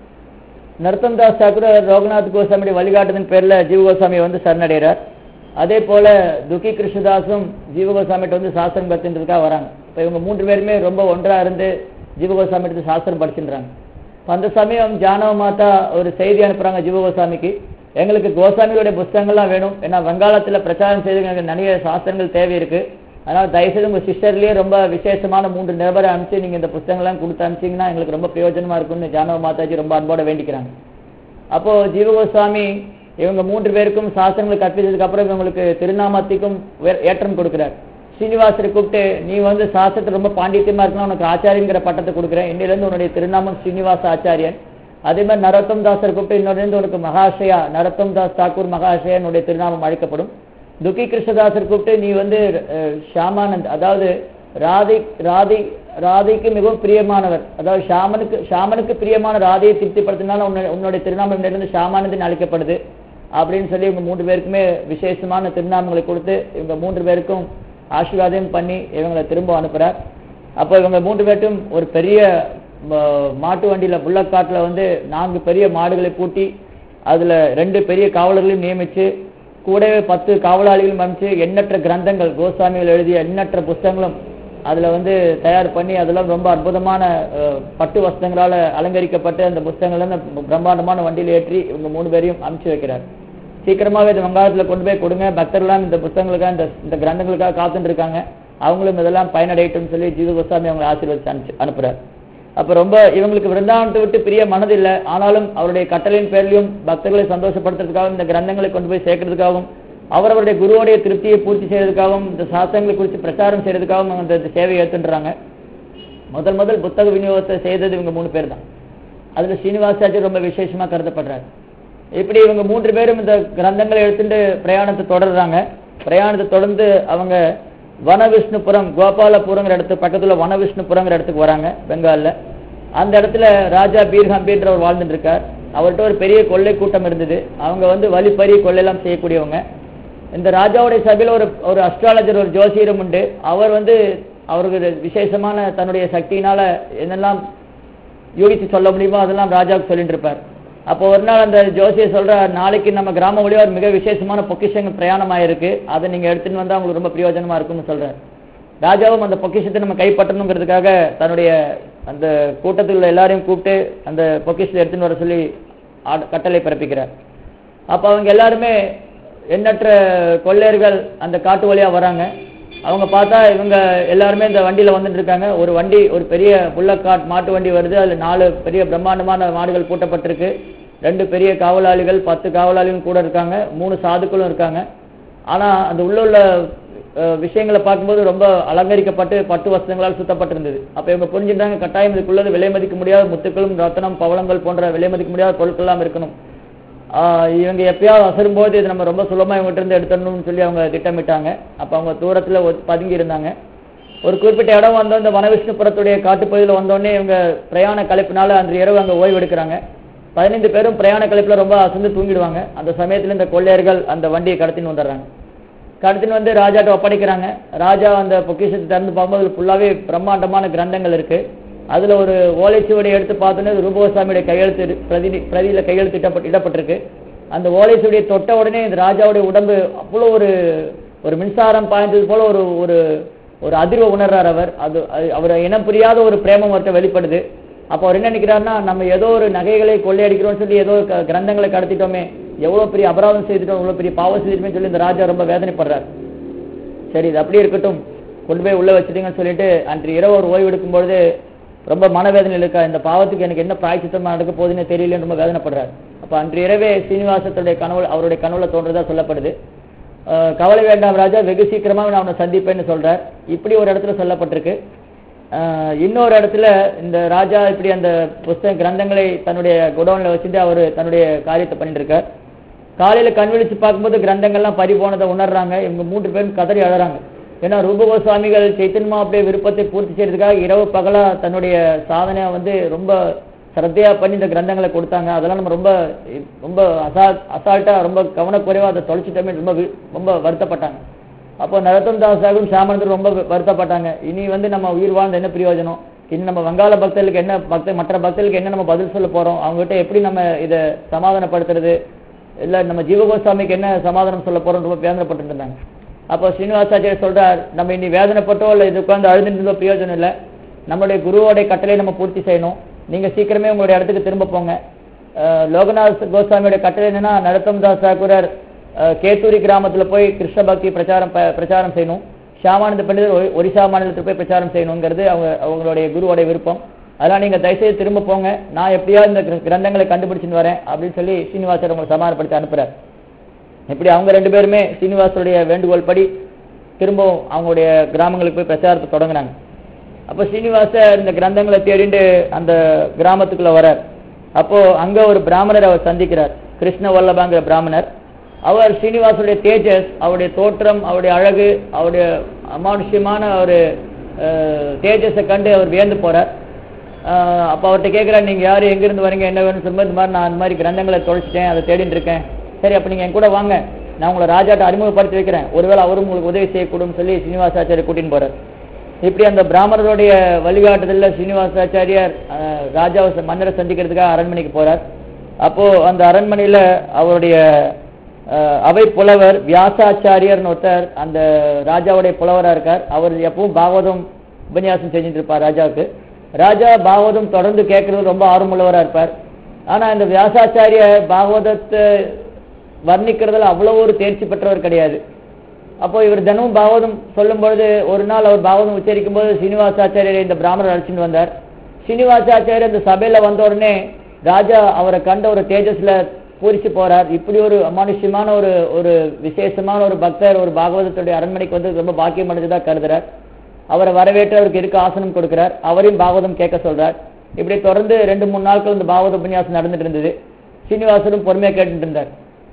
நரோத்தம் தாஸ் தாக்கூரர் லோகநாத் கோசாமியுடைய வழிகாட்டுதன் பேர்ல ஜீவகோசாமி வந்து சரணடைகிறார் அதே போல துக்கி கிருஷ்ணதாஸும் ஜீவகோசாமிகிட்ட வந்து சாஸ்திரம் கத்துன்றதுக்காக வராங்க இப்ப இவங்க மூன்று பேருமே ரொம்ப ஒன்றா இருந்து ஜீவகோசாமி எடுத்து சாஸ்திரம் படிச்சுன்றாங்க இப்ப அந்த சமயம் ஜானவ மாதா ஒரு செய்தி அனுப்புறாங்க ஜீவகோசாமிக்கு எங்களுக்கு கோசாமியோட புஸ்தகங்கள்லாம் வேணும் ஏன்னா வங்காளத்துல பிரச்சாரம் செய்து எங்களுக்கு நிறைய சாஸ்திரங்கள் தேவை இருக்கு அதனால தயவுசெய்து உங்க சிஸ்டர்லயே ரொம்ப விசேஷமான மூன்று நபரை அனுப்பிச்சு நீங்க இந்த புஸ்தகங்கள்லாம் கொடுத்து அனுப்பிச்சீங்கன்னா எங்களுக்கு ரொம்ப பிரயோஜனமா இருக்கும்னு ஜானவ மாதாஜி ரொம்ப அன்போட வேண்டிக்கிறாங்க அப்போ ஜீவகோஸ்வாமி இவங்க மூன்று பேருக்கும் சாஸ்திரங்களை கற்பித்ததுக்கு அப்புறம் இவங்களுக்கு திருநாமத்திற்கும் வே- ஏற்றம் கொடுக்கிறார் ஸ்ரீனிவாசரை கூப்பிட்டு நீ வந்து சாஸ்திரத்தை ரொம்ப பாண்டித்யமா இருக்கணும் உனக்கு ஆச்சாரியங்கிற பட்டத்தை கொடுக்குறேன் இன்னில இருந்து உன்னுடைய திருநாமம் ஸ்ரீனிவாச ஆச்சாரியன் அதே மாதிரி நரோத்தம் தாசர் கூப்பிட்டு இன்னொரு இருந்து உனக்கு மகாஷயா நரோத்தம் தாஸ் தாக்கூர் மகாஷயா என்னுடைய திருநாமம் அழைக்கப்படும் துக்கி கிருஷ்ணதாசர் கூப்பிட்டு நீ வந்து அஹ், ஷாமானந்த் அதாவது ராதை ராதை ராதைக்கு மிகவும் பிரியமானவர் அதாவது ஷாமனுக்கு ஷாமனுக்கு பிரியமான ராதையை திருப்திப்படுத்தினால உன்னுடைய உன்னுடைய திருநாமம் இருந்து ஷாமானந்தின் அழைக்கப்படுது அப்படின்னு சொல்லி இவங்க மூன்று பேருக்குமே விசேஷமான திருநாமங்களை கொடுத்து இவங்க மூன்று பேருக்கும் ஆசீர்வாதம் பண்ணி இவங்களை திரும்ப அனுப்புறார் அப்போ இவங்க மூன்று பேர்ட்டும் ஒரு பெரிய ம- மாட்டு வண்டியில புள்ளக்காட்டுல வந்து நான்கு பெரிய மாடுகளை பூட்டி அதுல ரெண்டு பெரிய காவலர்களையும் நியமிச்சு கூடவே பத்து காவலாளிகளும் அமைச்சு எண்ணற்ற கிரந்தங்கள் கோஸ்வாமிகள் எழுதிய எண்ணற்ற புஸ்தகங்களும் அதுல வந்து தயார் பண்ணி அதெல்லாம் ரொம்ப அற்புதமான அஹ், பட்டு வஸ்திரங்களால அலங்கரிக்கப்பட்டு அந்த புஸ்தகங்கள் வந்து பிரம்மாண்டமான வண்டியில் ஏற்றி இவங்க மூணு பேரையும் அனுப்பிச்சு வைக்கிறார் சீக்கிரமாவே இந்த வெங்காயத்துல கொண்டு போய் கொடுங்க பக்தர்கள்லாம் இந்த புஸ்தகங்களுக்காக இந்த இந்த கிரந்தங்களுக்காக காத்துட்டு இருக்காங்க அவங்களும் இதெல்லாம் பயனடையட்டும் சொல்லி ஜீவ கோஸ்வாமி அவங்களை ஆசீர்வதிச்சு அனுப்பிச்சு அனுப்புறார் அப்ப ரொம்ப இவங்களுக்கு விருந்தாவனத்தை விட்டு பிரிய மனதில்லை ஆனாலும் அவருடைய கட்டளையின் பேர்லயும் பக்தர்களை சந்தோஷப்படுத்துறதுக்காகவும் இந்த கிரந்தங்களை கொண்டு போய் சேர்க்கறதுக்காகவும் அவரவருடைய குருவோடைய திருப்தியை பூர்த்தி செய்யறதுக்காகவும் இந்த சாஸ்திரங்களை குறித்து பிரச்சாரம் செய்யறதுக்காகவும் அவங்க இந்த சேவையை ஏற்றுன்றாங்க முதல் முதல் புத்தக விநியோகத்தை செய்தது இவங்க மூணு பேர் தான் அதுல ஸ்ரீனிவாசாச்சி ரொம்ப விசேஷமா கருதப்படுறாரு இப்படி இவங்க மூன்று பேரும் இந்த கிரந்தங்களை எடுத்துட்டு பிரயாணத்தை தொடர்றாங்க பிரயாணத்தை தொடர்ந்து அவங்க வனவிஷ்ணுபுரம் கோபாலபுரங்கிற இடத்து பக்கத்துல வனவிஷ்ணுபுரங்கிற இடத்துக்கு வராங்க பெங்கால்ல அந்த இடத்துல ராஜா பீர்ஹம்பின்றவர் வாழ்ந்துட்டு இருக்கார் அவர்கிட்ட ஒரு பெரிய கொள்ளை கூட்டம் இருந்தது அவங்க வந்து வழிப்பறி கொள்ளையெல்லாம் செய்யக்கூடியவங்க இந்த ராஜாவுடைய சபையில ஒரு ஒரு அஸ்ட்ராலஜர் ஒரு ஜோசியரும் உண்டு அவர் வந்து அவருக்கு விசேஷமான தன்னுடைய சக்தியினால என்னெல்லாம் யூகிச்சு சொல்ல முடியுமோ அதெல்லாம் ராஜாவுக்கு சொல்லிட்டு இருப்பார் அப்போ ஒரு நாள் அந்த ஜோசியர் சொல்றார் நாளைக்கு நம்ம கிராம வழியா ஒரு மிக விசேஷமான பொக்கிஷங்கள் பிரயாணம் ஆயிருக்கு அதை நீங்க எடுத்துன்னு வந்தா உங்களுக்கு ரொம்ப பிரயோஜனமா இருக்கும்னு சொல்றார் ராஜாவும் அந்த பொக்கிஷத்தை நம்ம கைப்பற்றணுங்கிறதுக்காக தன்னுடைய அந்த கூட்டத்தில் உள்ள எல்லாரையும் கூப்பிட்டு அந்த பொக்கிஷத்தை எடுத்துன்னு வர சொல்லி ஆட- கட்டளை பிறப்பிக்கிறார் அப்ப அவங்க எல்லாருமே எண்ணற்ற கொள்ளையர்கள் அந்த காட்டு வழியா வராங்க அவங்க பார்த்தா இவங்க எல்லாருமே இந்த வண்டியில வந்துட்டு இருக்காங்க ஒரு வண்டி ஒரு பெரிய புல்லக்காட் மாட்டு வண்டி வருது அதுல நாலு பெரிய பிரம்மாண்டமான மாடுகள் பூட்டப்பட்டிருக்கு ரெண்டு பெரிய காவலாளிகள் பத்து காவலாளிகள் கூட இருக்காங்க மூணு சாதுக்களும் இருக்காங்க ஆனா அந்த உள்ள உள்ள அஹ், விஷயங்களை பார்க்கும்போது ரொம்ப அலங்கரிக்கப்பட்டு பட்டு வஸ்திரங்களால் சுத்தப்பட்டிருந்தது அப்ப இவங்க புரிஞ்சுட்டாங்க கட்டாயம் இதுக்குள்ளது விலை மதிக்க முடியாத முத்துக்களும் ரத்தனம் பவளங்கள் போன்ற விலை மதிக்க முடியாத பொருட்கள் எல்லாம் இருக்கணும் ஆஹ் இவங்க எப்பயாவது அசரும்போது இது நம்ம ரொம்ப சுலபமா இவங்ககிட்ட இருந்து எடுத்துடணும்னு சொல்லி அவங்க திட்டமிட்டாங்க அப்ப அவங்க தூரத்துல ஒத்- பதுங்கி இருந்தாங்க ஒரு குறிப்பிட்ட இடம் வந்த இந்த வனவிஷ்ணுபுரத்துடைய காட்டுப்பகுதியில் வந்தோடனே இவங்க பிரயாண கலைப்பினால அன்று இரவு அங்க ஓய்வு எடுக்கிறாங்க பதினைந்து பேரும் பிரயாண கலைப்புல ரொம்ப அசந்து தூங்கிடுவாங்க அந்த சமயத்துல இந்த கொள்ளையர்கள் அந்த வண்டியை கடத்தின்னு வந்துடுறாங்க கடத்தின்னு வந்து ராஜாட்ட ஒப்படைக்கிறாங்க ராஜா அந்த பொக்கிஷத்தை திறந்து பார்க்கும்போது அதுல ஃபுல்லாவே பிரம்மாண்டமான கிரந்தங்கள் இருக்கு அதுல ஒரு ஓலைச்சுவடி எடுத்து பார்த்தோன்னே அது ரூபகோசாமியுடைய கையெழுத்து இரு- பிரதி பிரதியில கையெழுத்து இடப்பட்டு இடப்பட்டிருக்கு அந்த ஓலைச்சுவடியை தொட்ட உடனே இந்த ராஜாவுடைய உடம்பு அவ்வளோ ஒரு ஒரு மின்சாரம் பாய்ந்தது போல ஒரு ஒரு ஒரு அதிர்வை உணர்றார் அவர் அது அது- அவர் இனம் புரியாத ஒரு பிரேமம் அவர்கிட்ட வெளிப்படுது அப்போ அவர் என்ன நினைக்கிறாருன்னா நம்ம ஏதோ ஒரு நகைகளை கொள்ளையடிக்கிறோம்னு சொல்லி ஏதோ க- கிரந்தங்களை கடத்திட்டோமே எவ்வளவு பெரிய அபராதம் செய்துட்டோம் இவ்வளவு பெரிய பாவம் செய்துட்டோமே சொல்லி இந்த ராஜா ரொம்ப வேதனைப்படுறார் சரி இது அப்படியே இருக்கட்டும் கொண்டு போய் உள்ள வச்சிட்டீங்கன்னு சொல்லிட்டு அன்று இரவு ஒரு ஓய்வு எடுக்கும் பொழுது ரொம்ப மனவேதனையில் இருக்கா இந்த பாவத்துக்கு எனக்கு என்ன பிராய்ச்சித்தமா நடக்க போகுதுன்னு தெரியலன்னு ரொம்ப வேதனைப்படுறார் அப்ப அன்று இரவே சீனிவாசத்துடைய கனவு அவருடைய கனவுல தோன்றதா சொல்லப்படுது அஹ், கவலை வேண்டாம் ராஜா வெகு சீக்கிரமா நான் அவனை சந்திப்பேன்னு சொல்றார் இப்படி ஒரு இடத்துல சொல்லப்பட்டிருக்கு அஹ், இன்னொரு இடத்துல இந்த ராஜா இப்படி அந்த புஸ்தக கிரந்தங்களை தன்னுடைய குடோன்ல வச்சுட்டு அவர் தன்னுடைய காரியத்தை பண்ணிட்டு இருக்கார் காலையில கண் விழிச்சு பார்க்கும்போது கிரந்தங்கள்லாம் பறி போனதை உணர்றாங்க இவங்க மூன்று பேரும் கதறி அழறாங்க ஏன்னா ரூபகோ சுவாமிகள் சைத்தன்மா அப்படியே விருப்பத்தை பூர்த்தி செய்யறதுக்காக இரவு பகலா தன்னுடைய சாதனை வந்து ரொம்ப சிரத்தையா பண்ணி இந்த கிரந்தங்களை கொடுத்தாங்க அதெல்லாம் நம்ம ரொம்ப ரொம்ப அசா அசால்ட்டா ரொம்ப கவனக்குறைவா அதை தொலைச்சிட்டோமே ரொம்ப வி- ரொம்ப வருத்தப்பட்டாங்க அப்போ நரத்தம் தாஸாகவும் சாமந்தர் ரொம்ப வருத்தப்பட்டாங்க இனி வந்து நம்ம உயிர் வாழ்ந்த என்ன பிரயோஜனம் இனி நம்ம வங்காள பக்தர்களுக்கு என்ன பக்த மற்ற பக்தர்களுக்கு என்ன நம்ம பதில் சொல்ல போறோம் அவங்ககிட்ட எப்படி நம்ம இதை சமாதானப்படுத்துறது இல்ல நம்ம ஜீவகோஸ்வாமிக்கு என்ன சமாதானம் சொல்ல போறோம் ரொம்ப வேதனைப்பட்டு இருந்தாங்க அப்போ ஸ்ரீனிவாசாச்சாரியர் சொல்றார் நம்ம இனி வேதனைப்பட்டோ இல்ல இது உட்கார்ந்து அழுதுன்றதோ பிரயோஜனம் இல்லை நம்மளுடைய குருவோடைய கட்டளையை நம்ம பூர்த்தி செய்யணும் நீங்க சீக்கிரமே உங்களுடைய இடத்துக்கு திரும்ப போங்க அஹ், லோகநாத் கோஸ்வாமியோட கட்டளை என்னன்னா நரத்தம் தாஸ் தாக்குரர் அஹ், கேத்தூரி கிராமத்துல போய் கிருஷ்ண பக்தி பிரச்சாரம் ப- பிரச்சாரம் செய்யணும் ஷாமானந்த பண்டிதர் ஒரி- ஒரிசா மாநிலத்துக்கு போய் பிரச்சாரம் செய்யணுங்கிறது அவங்க அவங்களுடைய குருவோடைய விருப்பம் அதெல்லாம் நீங்க தயவுசெய்து திரும்ப போங்க நான் எப்படியாவது இந்த கிர- கிரந்தங்களை கண்டுபிடிச்சின்னு வரேன் அப்படின்னு சொல்லி சீனிவாசர் உங்களை சமாதானப்படுத்தி அனுப்புறார் இப்படி அவங்க ரெண்டு பேருமே சீனிவாசருடைய வேண்டுகோள் படி திரும்பவும் அவங்களுடைய கிராமங்களுக்கு போய் பிரச்சாரத்தை தொடங்குனாங்க அப்போ ஸ்ரீனிவாசர் இந்த கிரந்தங்களை தேடிண்டு அந்த கிராமத்துக்குள்ள வரார் அப்போ அங்க ஒரு பிராமணர் அவர் சந்திக்கிறார் கிருஷ்ண வல்லபாங்கிற பிராமணர் அவர் ஸ்ரீனிவாசருடைய தேஜஸ் அவருடைய தோற்றம் அவருடைய அழகு அவருடைய அமானுஷ்யமான ஒரு அஹ், தேஜஸை கண்டு அவர் வியந்து போறார் அஹ், அப்ப அவர்கிட்ட கேட்கிறார் நீங்க யாரு எங்க இருந்து வரீங்க என்ன வேணும்னு சொல்லும்போது இந்த மாதிரி நான் அந்த மாதிரி கிரந்தங்களை தொலைச்சிட்டேன் அதை தேடிட்டு இருக்கேன் சரி அப்ப நீங்க என் கூட வாங்க நான் உங்களை ராஜாட்ட அறிமுகப்படுத்தி வைக்கிறேன் ஒருவேளை அவரும் உங்களுக்கு உதவி செய்யக்கூடும் சொல்லி சீனிவாசாச்சாரிய கூட்டின்னு போறார் இப்படி அந்த பிராமணருடைய வழிகாட்டுதல்ல சீனிவாசாச்சாரியார் அஹ், ராஜாவை ச- மன்னரை சந்திக்கிறதுக்காக அரண்மனைக்கு போறார் அப்போ அந்த அரண்மனையில அவருடைய அஹ், அவை புலவர் வியாசாச்சாரியர்னு ஒருத்தர் அந்த ராஜாவுடைய புலவரா இருக்கார் அவர் எப்பவும் பாகவதம் உபன்யாசம் செஞ்சுட்டு இருப்பார் ராஜாவுக்கு ராஜா பாகவதம் தொடர்ந்து கேட்கறது ரொம்ப ஆர்வமுள்ளவரா இருப்பார் ஆனா இந்த வியாசாச்சாரியர் பாகவதத்தை வர்ணிக்கிறதுல அவ்வளவு ஒரு தேர்ச்சி பெற்றவர் கிடையாது அப்போ இவர் தினமும் பாகவதம் சொல்லும் பொழுது ஒரு நாள் அவர் பாகவதம் உச்சரிக்கும் போது சீனிவாசாச்சாரியரை இந்த பிராமணர் அழைச்சிட்டு வந்தார் சீனிவாசாச்சாரியர் இந்த சபையில வந்த உடனே ராஜா அவரை கண்ட ஒரு தேஜஸ்ல பூரிச்சு போறார் இப்படி ஒரு அமானுஷ்யமான ஒரு ஒரு விசேஷமான ஒரு பக்தர் ஒரு பாகவதத்துடைய அரண்மனைக்கு வந்து ரொம்ப பாக்கியம் அடைஞ்சதா கருதுறார் அவரை வரவேற்று அவருக்கு இருக்க ஆசனம் கொடுக்கிறார் அவரையும் பாகவதம் கேட்க சொல்றார் இப்படி தொடர்ந்து ரெண்டு மூணு நாட்கள் இந்த பாகவத உபன்யாசம் நடந்துட்டு இருந்தது சீனிவாசரும் பொறுமையா கேட்டுட்டு இருந்தார்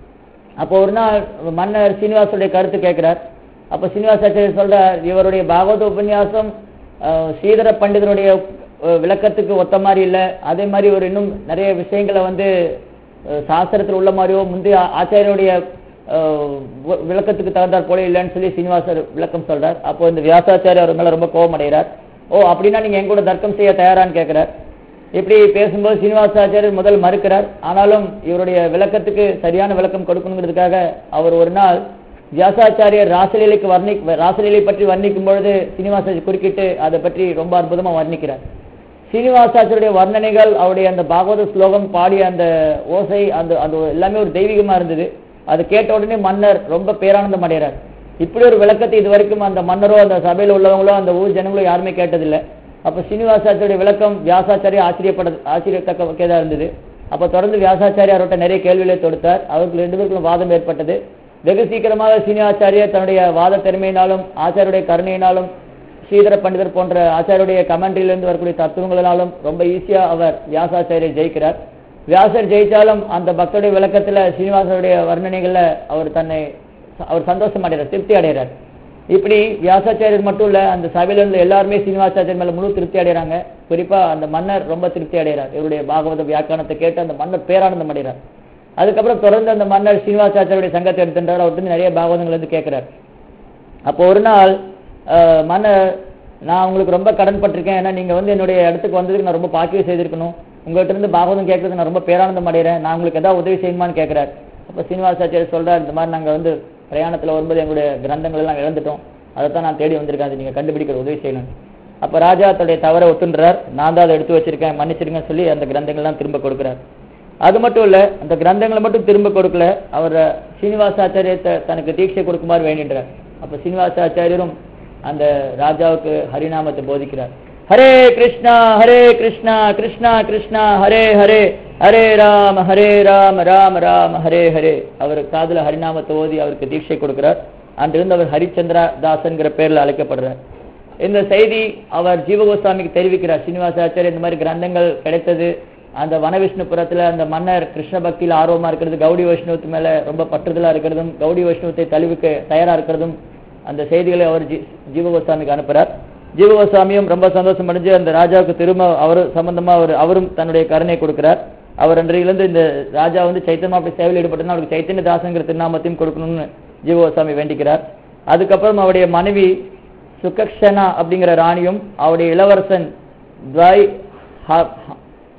அப்போ ஒரு நாள் மன்னர் சீனிவாசுடைய கருத்து கேட்கிறார் அப்ப சீனிவாசாச்சாரியர் சொல்றார் இவருடைய பாகவத உபன்யாசம் அஹ், ஸ்ரீதர பண்டிதருடைய அஹ், விளக்கத்துக்கு ஒத்த மாதிரி இல்ல அதே மாதிரி ஒரு இன்னும் நிறைய விஷயங்களை வந்து அஹ், சாஸ்திரத்தில் உள்ள மாதிரியோ முந்தைய ஆ- ஆச்சாரியருடைய அஹ், வி- விளக்கத்துக்கு தகுந்தாற் போல இல்லைன்னு சொல்லி சீனிவாசர் விளக்கம் சொல்றார் அப்போ இந்த வியாசாச்சாரியர் அவர் மேல ரொம்ப கோபம் அடைகிறார் ஓ அப்படின்னா நீங்க என் கூட தர்க்கம் செய்ய தயாரான்னு கேட்கிறார் இப்படி பேசும்போது சீனிவாசாச்சாரியர் முதல் மறுக்கிறார் ஆனாலும் இவருடைய விளக்கத்துக்கு சரியான விளக்கம் கொடுக்கணுங்கிறதுக்காக அவர் ஒரு நாள் வியாசாச்சாரியர் ராசலீலைக்கு வர்ணி ராசலீலை பற்றி வர்ணிக்கும் பொழுது சீனிவாசாச்சாரியர் குறுக்கிட்டு அதை பற்றி ரொம்ப அற்புதமா வர்ணிக்கிறார் சீனிவாசாச்சாரிய வர்ணனைகள் அவருடைய அந்த பாகவத ஸ்லோகம் பாடிய அந்த ஓசை அந்த அது எல்லாமே ஒரு தெய்வீகமா இருந்தது அது கேட்ட உடனே மன்னர் ரொம்ப பேரானந்தம் அடைகிறார் இப்படி ஒரு விளக்கத்தை இது வரைக்கும் அந்த மன்னரோ அந்த சபையில உள்ளவங்களோ அந்த ஊர் ஜனங்களோ யாருமே கேட்டதில்லை அப்ப சீனிவாசாச்சாரிய விளக்கம் வியாசாச்சாரிய ஆச்சரியப்பட ஆச்சரியத்தக்க வகையதா இருந்தது அப்ப தொடர்ந்து வியாசாச்சாரியா அவர்கிட்ட நிறைய கேள்விகளை தொடுத்தார் அவருக்கு ரெண்டு பேருக்கும் வாதம் ஏற்பட்டது வெகு சீக்கிரமாக சீனிவாச்சாரியர் தன்னுடைய வாத திறமையினாலும் ஆச்சாரியுடைய கருணையினாலும் ஸ்ரீதர பண்டிதர் போன்ற ஆச்சாரியுடைய கமெண்ட்ரியிலிருந்து வரக்கூடிய தத்துவங்களினாலும் ரொம்ப ஈஸியா அவர் வியாசாச்சாரியர் ஜெயிக்கிறார் வியாசர் ஜெயிச்சாலும் அந்த பக்தருடைய விளக்கத்துல சீனிவாசருடைய வர்ணனைகள்ல அவர் தன்னை அவர் சந்தோஷம் அடைகிறார் திருப்தி அடைகிறார் இப்படி வியாசாச்சாரியர் மட்டும் இல்ல அந்த சபையில இருந்த எல்லாருமே சீனிவாசாச்சாரியர் மேல முழு திருப்தி அடைகிறாங்க குறிப்பா அந்த மன்னர் ரொம்ப திருப்தி அடைகிறார் இவருடைய பாகவத வியாக்கியானத்தை கேட்டு அந்த மன்னர் பேரானந்தம் அடைகிறார் அதுக்கப்புறம் தொடர்ந்து அந்த மன்னர் சீனிவாசாச்சாரியுடைய சங்கத்தை எடுத்துட்டார் அவர்கிட்ட நிறைய பாகவதங்கள் வந்து கேட்கிறார் அப்போ ஒரு நாள் அஹ், மன்னர் நான் உங்களுக்கு ரொம்ப கடன் பட்டிருக்கேன் ஏன்னா நீங்க வந்து என்னுடைய இடத்துக்கு வந்ததுக்கு நான் ரொம்ப பாக்கியம் செய்திருக்கணும் உங்கள்கிட்ட இருந்து பாகவதம் கேட்கறதுக்கு நான் ரொம்ப பேரானந்தம் அடைகிறேன் நான் உங்களுக்கு ஏதாவது உதவி செய்யணுமான்னு கேட்கிறார் அப்ப சீனிவாசாச்சாரியர் சொல்றார் இந்த மாதிரி நாங்க வந்து பிரயாணத்துல வரும்போது எங்களுடைய கிரந்தங்கள் எல்லாம் இழந்துட்டோம் அதை தான் நான் தேடி வந்திருக்கேன் அதை நீங்க கண்டுபிடிக்கிற உதவி செய்யணும் அப்ப ராஜா தன்னுடைய தவறை ஒத்துன்றார் நான் தான் அதை எடுத்து வச்சிருக்கேன் மன்னிச்சிருங்கன்னு சொல்லி அந்த கிரந்தங்கள்லாம் திரும்ப கொடுக்கிறார் அது மட்டும் இல்ல அந்த கிரந்தங்களை மட்டும் திரும்ப கொடுக்கல அவர் சீனிவாசாச்சாரியத்தை தனக்கு தீட்சை கொடுக்குமாறு வேண்டின்றார் அப்ப சீனிவாசாச்சாரியரும் அந்த ராஜாவுக்கு ஹரிநாமத்தை போதிக்கிறார் ஹரே கிருஷ்ணா ஹரே கிருஷ்ணா கிருஷ்ணா கிருஷ்ணா ஹரே ஹரே ஹரே ராம ஹரே ராம ராம ராம ஹரே ஹரே அவர் காதுல ஹரிநாமத்தை ஓதி அவருக்கு தீட்சை கொடுக்கிறார் அன்றிருந்து அவர் ஹரிச்சந்திரா தாசன்கிற பேர்ல அழைக்கப்படுறார் இந்த செய்தி அவர் ஜீவகோஸ்வாமிக்கு தெரிவிக்கிறார் சீனிவாசாச்சாரியர் இந்த மாதிரி கிரந்தங்கள் கிடைத்தது அந்த வனவிஷ்ணுபுரத்துல அந்த மன்னர் கிருஷ்ண பக்தியில ஆர்வமா இருக்கிறது கௌடி வைஷ்ணவத்து மேல ரொம்ப பற்றுதலா இருக்கிறதும் கௌடி வைஷ்ணவத்தை தழுவிக்க தயாரா இருக்கிறதும் அந்த செய்திகளை அவர் ஜீ- ஜீவகோஸ்வாமிக்கு அனுப்புறார் ஜீவகோஸ்வாமியும் ரொம்ப சந்தோஷம் அடைஞ்சு அந்த ராஜாவுக்கு திரும்ப அவரு சம்பந்தமா அவர் அவரும் தன்னுடைய கருணை கொடுக்கிறார் அவர் அன்றையிலிருந்து இந்த ராஜா வந்து சைத்தன்யா அப்படி சேவையில் ஈடுபட்டனா அவருக்கு சைத்தன்ய தாசங்கிற திருநாமத்தையும் கொடுக்கணும்னு ஜீவகோஸ்வாமி வேண்டிக்கிறார் அதுக்கப்புறம் அவருடைய மனைவி சுகக்ஷனா அப்படிங்கிற ராணியும் அவருடைய இளவரசன் துவாய் ஹ- ஹ-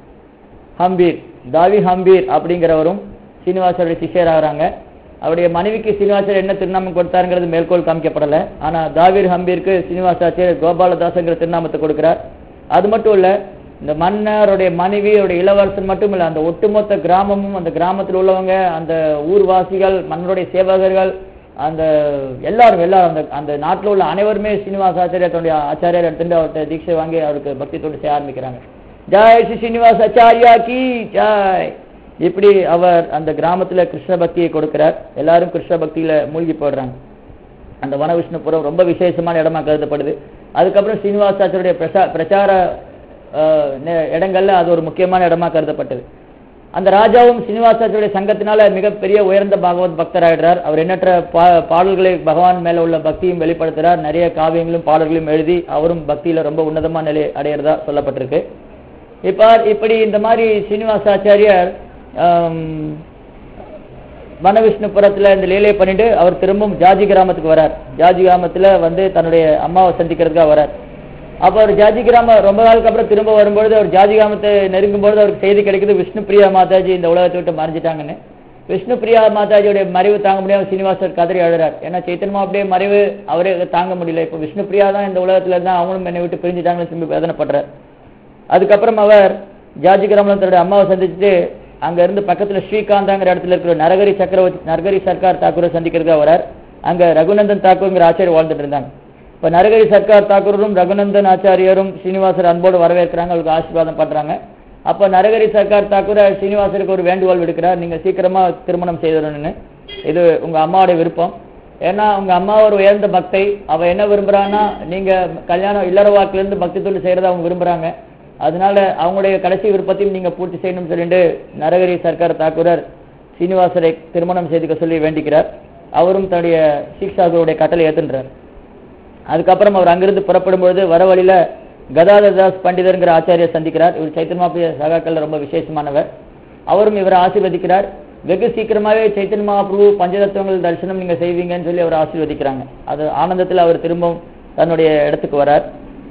ஹம்பீர் தாவி ஹம்பீர் அப்படிங்கிறவரும் சீனிவாசருடைய சிஷ்யர் ஆகிறாங்க அவருடைய மனைவிக்கு சீனிவாசர் என்ன திருநாமம் கொடுத்தாருங்கிறது மேற்கோள் காமிக்கப்படல ஆனா தாவீர் ஹம்பீருக்கு சீனிவாசாச்சியர் கோபாலதாசங்கிற திருநாமத்தை கொடுக்கிறார் அது மட்டும் இல்ல இந்த மன்னருடைய மனைவி அவருடைய இளவரசன் மட்டும் இல்ல அந்த ஒட்டுமொத்த கிராமமும் அந்த கிராமத்தில் உள்ளவங்க அந்த ஊர்வாசிகள் மன்னருடைய சேவகர்கள் அந்த எல்லாரும் எல்லாரும் அந்த அந்த நாட்டில் உள்ள அனைவருமே சீனிவாச ஆச்சாரியர் தன்னுடைய ஆச்சாரியர் எடுத்துட்டு அவர்கிட்ட தீட்சை வாங்கி அவருக்கு பக்தி தொண்டு செய்ய ஆரம்பிக்கிறாங்க ஜாய் ஸ்ரீ ஸ்ரீனிவாஸ் ஆச்சாரியா கி ஜாய் இப்படி அவர் அந்த கிராமத்துல கிருஷ்ண பக்தியை கொடுக்கிறார் எல்லாரும் கிருஷ்ண பக்தியில மூழ்கி போடுறாங்க அந்த வனவிஷ்ணுபுரம் ரொம்ப விசேஷமான இடமா கருதப்படுது அதுக்கப்புறம் சீனிவாசாச்சருடைய பிரசா பிரச்சார அஹ், நெ- இடங்கள்ல அது ஒரு முக்கியமான இடமா கருதப்பட்டது அந்த ராஜாவும் சீனிவாசாச்சாரிய சங்கத்தினால மிகப்பெரிய உயர்ந்த பாகவத் பக்தராயிடுறார் அவர் எண்ணற்ற பா பாடல்களை பகவான் மேல உள்ள பக்தியும் வெளிப்படுத்துறார் நிறைய காவியங்களும் பாடல்களையும் எழுதி அவரும் பக்தியில ரொம்ப உன்னதமான நிலை அடையிறதா சொல்லப்பட்டிருக்கு இப்ப இப்படி இந்த மாதிரி சீனிவாசாச்சாரியார் ஆம், வனவிஷ்ணுபுரத்துல இந்த லீலையை பண்ணிட்டு அவர் திரும்பவும் ஜாஜி கிராமத்துக்கு வரார் ஜாஜி கிராமத்துல வந்து தன்னுடைய அம்மாவை சந்திக்கிறதுக்காக வரார் அப்ப அவர் ஜாஜி கிராமம் ரொம்ப நாளுக்கு அப்புறம் திரும்ப வரும்பொழுது அவர் ஜாஜி கிராமத்தை நெருங்கும் பொழுது அவருக்கு செய்தி கிடைக்குது விஷ்ணு பிரியா மாதாஜி இந்த உலகத்தை விட்டு மறைஞ்சிட்டாங்கன்னு விஷ்ணு பிரியா மாதாஜியோட மறைவு தாங்க முடியாம சீனிவாசர் கதறி அழுறார் ஏன்னா சைத்தன்மா அப்படியே மறைவு அவரே தாங்க முடியல இப்போ விஷ்ணு பிரியா தான் இந்த உலகத்துல இருந்தா அவங்களும் என்னை விட்டு பிரிஞ்சுட்டாங்கன்னு திரும்பி வேதனைப்படுறார் அதுக்கப்புறம் அவர் ஜாஜி கிராமம் தன்னுடைய அம்மாவை சந்திச்சுட்டு அங்க இருந்து பக்கத்துல ஸ்ரீகாந்தாங்கிற இடத்துல இருக்கிற நரகரி சக்கரவர்த்தி நரகரி சர்க்கார் தாக்கூரை சந்திக்கிறதுக்காக வரார் அங்க ரகுநந்தன் தாக்கூர்ங்கிற ஆச்சாரியர் வாழ்ந்துட்டு இருந்தாங்க இப்ப நரகரி சர்க்கார் தாக்கூரும் ரகுநந்தன் ஆச்சாரியரும் ஸ்ரீனிவாசர் அன்போடு வரவேற்கிறாங்க அவருக்கு ஆசீர்வாதம் பண்றாங்க அப்ப நரகரி சர்க்கார் தாக்கூர் ஸ்ரீனிவாசருக்கு ஒரு வேண்டுகோள் விடுக்கிறார் நீங்க சீக்கிரமா திருமணம் செய்திடணும்னு இது உங்க அம்மாவுடைய விருப்பம் ஏன்னா உங்க அம்மா ஒரு உயர்ந்த பக்தை அவ என்ன விரும்புறான்னா நீங்க கல்யாணம் இல்லற வாக்குல இருந்து பக்தி தொழில் செய்யறத அவங்க விரும்புறாங்க அதனால அவங்களுடைய கடைசி விருப்பத்தையும் நீங்க பூர்த்தி செய்யணும்னு சொல்லிட்டு நரகரி சர்க்கார் தாக்கூரர் சீனிவாசரை திருமணம் செய்துக்க சொல்லி வேண்டிக்கிறார் அவரும் தன்னுடைய சீக்ஷாகுருடைய கட்டளை ஏத்துன்றார் அதுக்கப்புறம் அவர் அங்கிருந்து புறப்படும் பொழுது வர வழியில கதாதர் தாஸ் பண்டிதர்ங்கிற ஆச்சாரியர் சந்திக்கிறார் இவர் சைத்தன்மாபிய சகாக்கள் ரொம்ப விசேஷமானவர் அவரும் இவரை ஆசீர்வதிக்கிறார் வெகு சீக்கிரமாவே சைத்தன்ய மகாபிரபு பஞ்சதத்துவங்கள் தரிசனம் நீங்க செய்வீங்கன்னு சொல்லி அவர் ஆசீர்வதிக்கிறாங்க அது ஆனந்தத்தில் அவர் திரும்பவும் தன்னுடைய இடத்துக்கு வரார்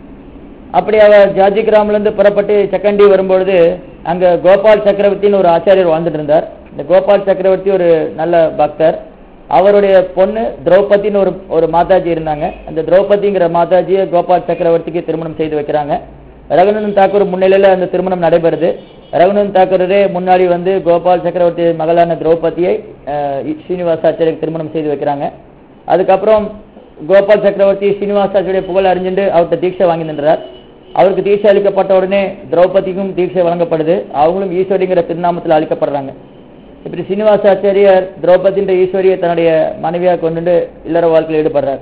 அப்படி அவர் ஜாஜி கிராம்ல இருந்து புறப்பட்டு சக்கண்டி வரும்பொழுது அங்க கோபால் சக்கரவர்த்தின்னு ஒரு ஆச்சாரியர் வாழ்ந்துட்டு இருந்தார் இந்த கோபால் சக்கரவர்த்தி ஒரு நல்ல பக்தர் அவருடைய பொண்ணு திரௌபதின்னு ஒரு ஒரு மாதாஜி இருந்தாங்க அந்த திரௌபதிங்கிற மாதாஜியை கோபால் சக்கரவர்த்திக்கு திருமணம் செய்து வைக்கிறாங்க ரகுநந்தன் தாக்கூர் முன்னிலையில அந்த திருமணம் நடைபெறுது ரகுநந்தன் தாக்கூரரே முன்னாடி வந்து கோபால் சக்கரவர்த்தி மகளான திரௌபதியை அஹ், ஸ்ரீனிவாசாச்சாரியருக்கு திருமணம் செய்து வைக்கிறாங்க அதுக்கப்புறம் கோபால் சக்கரவர்த்தி ஸ்ரீனிவாசாச்சாரிய புகழ் அறிஞ்சுட்டு அவர்கிட்ட தீட்சை வாங்கி நின்றார் அவருக்கு தீட்சை அளிக்கப்பட்ட உடனே திரௌபதிக்கும் தீட்சை வழங்கப்படுது அவங்களும் ஈஸ்வரிங்கிற திருநாமத்தில் அளிக்கப்படுறாங்க இப்படி சீனிவாசாச்சாரியர் திரௌபதின்ற ஈஸ்வரியை தன்னுடைய மனைவியாக கொண்டுட்டு இல்லற வாழ்க்கையில் ஈடுபடுறார்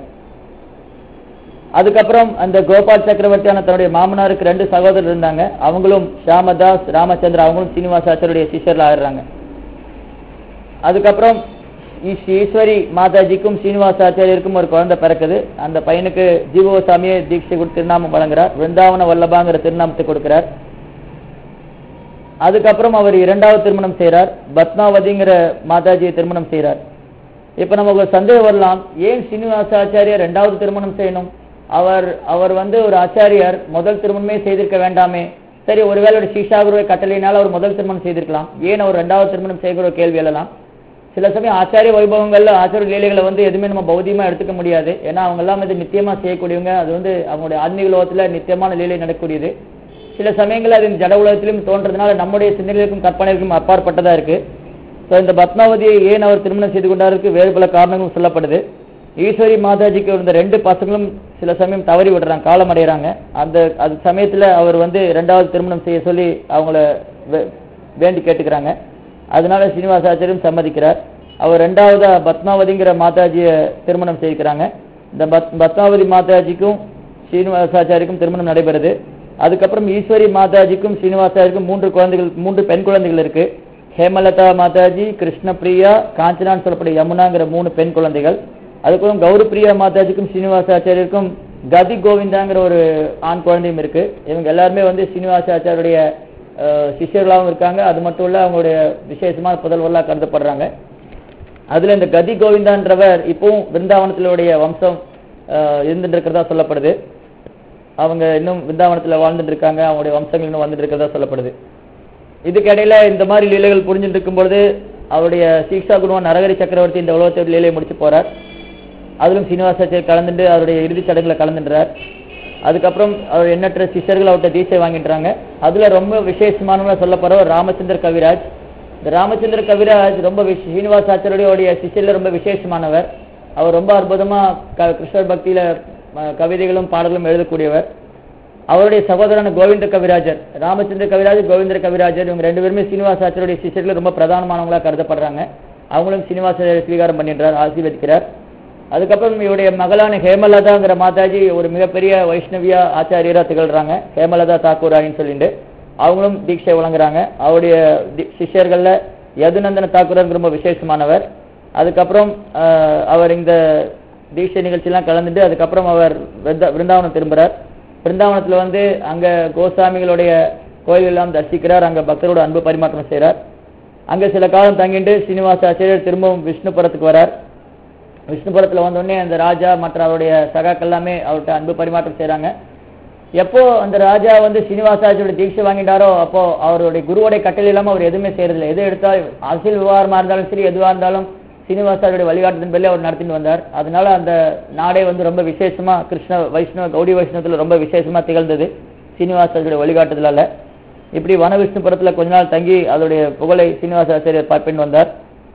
அதுக்கப்புறம் அந்த கோபால் சக்கரவர்த்தியான தன்னுடைய மாமனாருக்கு ரெண்டு சகோதரர் இருந்தாங்க அவங்களும் ஷாமதாஸ் ராமச்சந்திர அவங்களும் சீனிவாசாச்சாரியுடைய சிஷ்யர்கள் ஆயிடுறாங்க அதுக்கப்புறம் ஈஸ்- ஈஸ்வரி மாதாஜிக்கும் சீனிவாசாச்சாரியருக்கும் ஒரு குழந்தை பிறக்குது அந்த பையனுக்கு ஜீவோசாமியே தீட்சை கொடுத்து திருநாமம் வழங்குறார் விருந்தாவன வல்லபாங்கிற திருநாமத்தை கொடுக்கிறார் அதுக்கப்புறம் அவர் இரண்டாவது திருமணம் செய்றார் பத்மாவதிங்கிற மாதாஜியை திருமணம் செய்றார் இப்ப நமக்கு ஒரு சந்தேகம் வரலாம் ஏன் சீனிவாசாச்சாரியர் இரண்டாவது திருமணம் செய்யணும் அவர் அவர் வந்து ஒரு ஆச்சாரியார் முதல் திருமணமே செய்திருக்க வேண்டாமே சரி ஒருவேளை ஒரு சீஷாகுருவை கட்டளையினால் அவர் முதல் திருமணம் செய்திருக்கலாம் ஏன் அவர் இரண்டாவது திருமணம் செய்கிற ஒரு கேள்வி எழலாம் சில சமயம் ஆச்சாரிய வைபவங்கள்ல ஆச்சாரிய லீலைகளை வந்து எதுவுமே நம்ம பௌதியமா எடுத்துக்க முடியாது ஏன்னா அவங்க எல்லாம் இது நித்தியமா செய்யக்கூடியவங்க அது வந்து அவங்களுடைய ஆன்மீக உலகத்துல நித்தியமான லீலை நடக்கக்கூடியது சில சமயங்கள்ல அது இந்த ஜட உலகத்திலும் தோன்றதுனால நம்முடைய சிந்தனைகளுக்கும் கற்பனைகளுக்கும் அப்பாற்பட்டதா இருக்கு ஸோ இந்த பத்மாவதியை ஏன் அவர் திருமணம் செய்து கொண்டாருக்கு வேறு பல காரணங்களும் சொல்லப்படுது ஈஸ்வரி மாதாஜிக்கு இருந்த ரெண்டு பசங்களும் சில சமயம் தவறி விடுறாங்க காலம் அடைகிறாங்க அந்த அது சமயத்துல அவர் வந்து ரெண்டாவது திருமணம் செய்ய சொல்லி அவங்கள வே- வேண்டி கேட்டுக்கிறாங்க அதனால சீனிவாசாச்சாரியும் சம்மதிக்கிறார் அவர் ரெண்டாவதா பத்மாவதிங்கிற மாதாஜியை திருமணம் செய்கிறாங்க இந்த பத் பத்மாவதி மாதாஜிக்கும் ஸ்ரீனிவாசாச்சாரிக்கும் திருமணம் நடைபெறுது அதுக்கப்புறம் ஈஸ்வரி மாதாஜிக்கும் ஸ்ரீனிவாசாரிக்கும் மூன்று குழந்தைகள் மூன்று பெண் குழந்தைகள் இருக்கு ஹேமலதா மாதாஜி கிருஷ்ணபிரியா காஞ்சனான்னு சொல்லக்கூடிய யமுனாங்கிற மூணு பெண் குழந்தைகள் அதுக்கப்புறம் கௌரிப்பிரியா மாதாஜிக்கும் ஸ்ரீனிவாசாச்சாரியருக்கும் கதி கோவிந்தாங்கிற ஒரு ஆண் குழந்தையும் இருக்கு இவங்க எல்லாருமே வந்து ஸ்ரீனிவாசாச்சாரியுடைய அஹ், சிஷ்யர்களாகவும் இருக்காங்க அது மட்டும் இல்ல அவங்களுடைய விசேஷமான புதல்வர்களாக கருதப்படுறாங்க அதுல இந்த கதி கோவிந்தான்றவர் இப்பவும் பிருந்தாவனத்திலுடைய வம்சம் அஹ், இருந்துட்டு இருக்கிறதா சொல்லப்படுது அவங்க இன்னும் பிருந்தாவனத்துல வாழ்ந்துட்டு இருக்காங்க அவங்களுடைய வம்சங்கள் இன்னும் வந்துட்டு இருக்கிறதா சொல்லப்படுது இதுக்கு இடையில இந்த மாதிரி லீலைகள் புரிஞ்சுட்டு இருக்கும்பொழுது அவருடைய சீக்ஷா குருவன் நரகரி சக்கரவர்த்தி இந்த உலகத்தை லீலையை முடிச்சு போறார் அதிலும் சீனிவாசாச்சாரியர் கலந்துட்டு அவருடைய இறுதிச் சடங்குல கலந்துன்றார் அதுக்கப்புறம் அவர் எண்ணற்ற சிஷ்யர்கள் அவர்கிட்ட தீட்சை வாங்கின்றாங்க அதுல ரொம்ப விசேஷமானவங்க சொல்லப்படுறவர் ராமச்சந்திர கவிராஜ் இந்த ராமச்சந்திர கவிராஜ் ரொம்ப விஷ- சீனிவாசாச்சாரியோடைய சிஷ்யர்ல ரொம்ப விசேஷமானவர் அவர் ரொம்ப அற்புதமா க- கிருஷ்ணர் பக்தியில அஹ், கவிதைகளும் பாடல்களும் எழுதக்கூடியவர் அவருடைய சகோதரன கோவிந்த கவிராஜர் ராமச்சந்திர கவிராஜர் கோவிந்தர கவிராஜர் இவங்க ரெண்டு பேருமே சீனிவாசாச்சாரியுடைய சிஷ்யர்கள் ரொம்ப பிரதானமானவங்களா கருதப்படுறாங்க அவங்களும் சீனிவாசாச்சாரிய ஸ்வீகாரம் பண்ணின்றார் ஆசீர்வதிக்கிறார் அதுக்கப்புறம் இவருடைய மகளான ஹேமலதாங்கிற மாதாஜி ஒரு மிகப்பெரிய வைஷ்ணவியா ஆச்சாரியரா திகழ்றாங்க ஹேமலதா தாக்கூராயின்னு சொல்லிட்டு அவங்களும் தீட்சை வழங்குறாங்க அவருடைய தி- சிஷ்யர்கள்ல யதுநந்தன தாக்கூரர் ரொம்ப விசேஷமானவர் அதுக்கப்புறம் ஆஹ், அவர் இந்த தீட்சை நிகழ்ச்சியெல்லாம் கலந்துட்டு அதுக்கப்புறம் அவர் விருந்தா- விருந்தாவனம் திரும்புறார் பிருந்தாவனத்துல வந்து அங்க கோசாமிகளுடைய கோயில் எல்லாம் தரிசிக்கிறார் அங்க பக்தரோட அன்பு பரிமாற்றம் செய்றார் அங்க சில காலம் தங்கிட்டு சீனிவாச ஆச்சாரியர் திரும்பவும் விஷ்ணுபுரத்துக்கு வரார் விஷ்ணுபுரத்துல வந்த உடனே அந்த ராஜா மற்ற அவருடைய சகாக்கள் எல்லாமே அவர்கிட்ட அன்பு பரிமாற்றம் செய்றாங்க எப்போ அந்த ராஜா வந்து சீனிவாசாச்சாரியோட தீட்சை வாங்கிட்டாரோ அப்போ அவருடைய குருவோடைய கட்டளை இல்லாம அவர் எதுவுமே செய்யறதில்லை எது எடுத்தால் அரசியல் விவகாரமா இருந்தாலும் சரி எதுவா இருந்தாலும் சீனிவாசாச்சாரியோட வழிகாட்டுதன் பேர்ல அவர் நடத்திட்டு வந்தார் அதனால அந்த நாடே வந்து ரொம்ப விசேஷமா கிருஷ்ண வைஷ்ணவ கௌடி வைஷ்ணவத்துல ரொம்ப விசேஷமா திகழ்ந்தது சீனிவாசாச்சாரியோட வழிகாட்டுதலால இப்படி வன விஷ்ணுபுரத்துல கொஞ்ச நாள் தங்கி அதோடைய புகழை சீனிவாசாச்சாரியர் பார்ப்பின்னு வந்தார்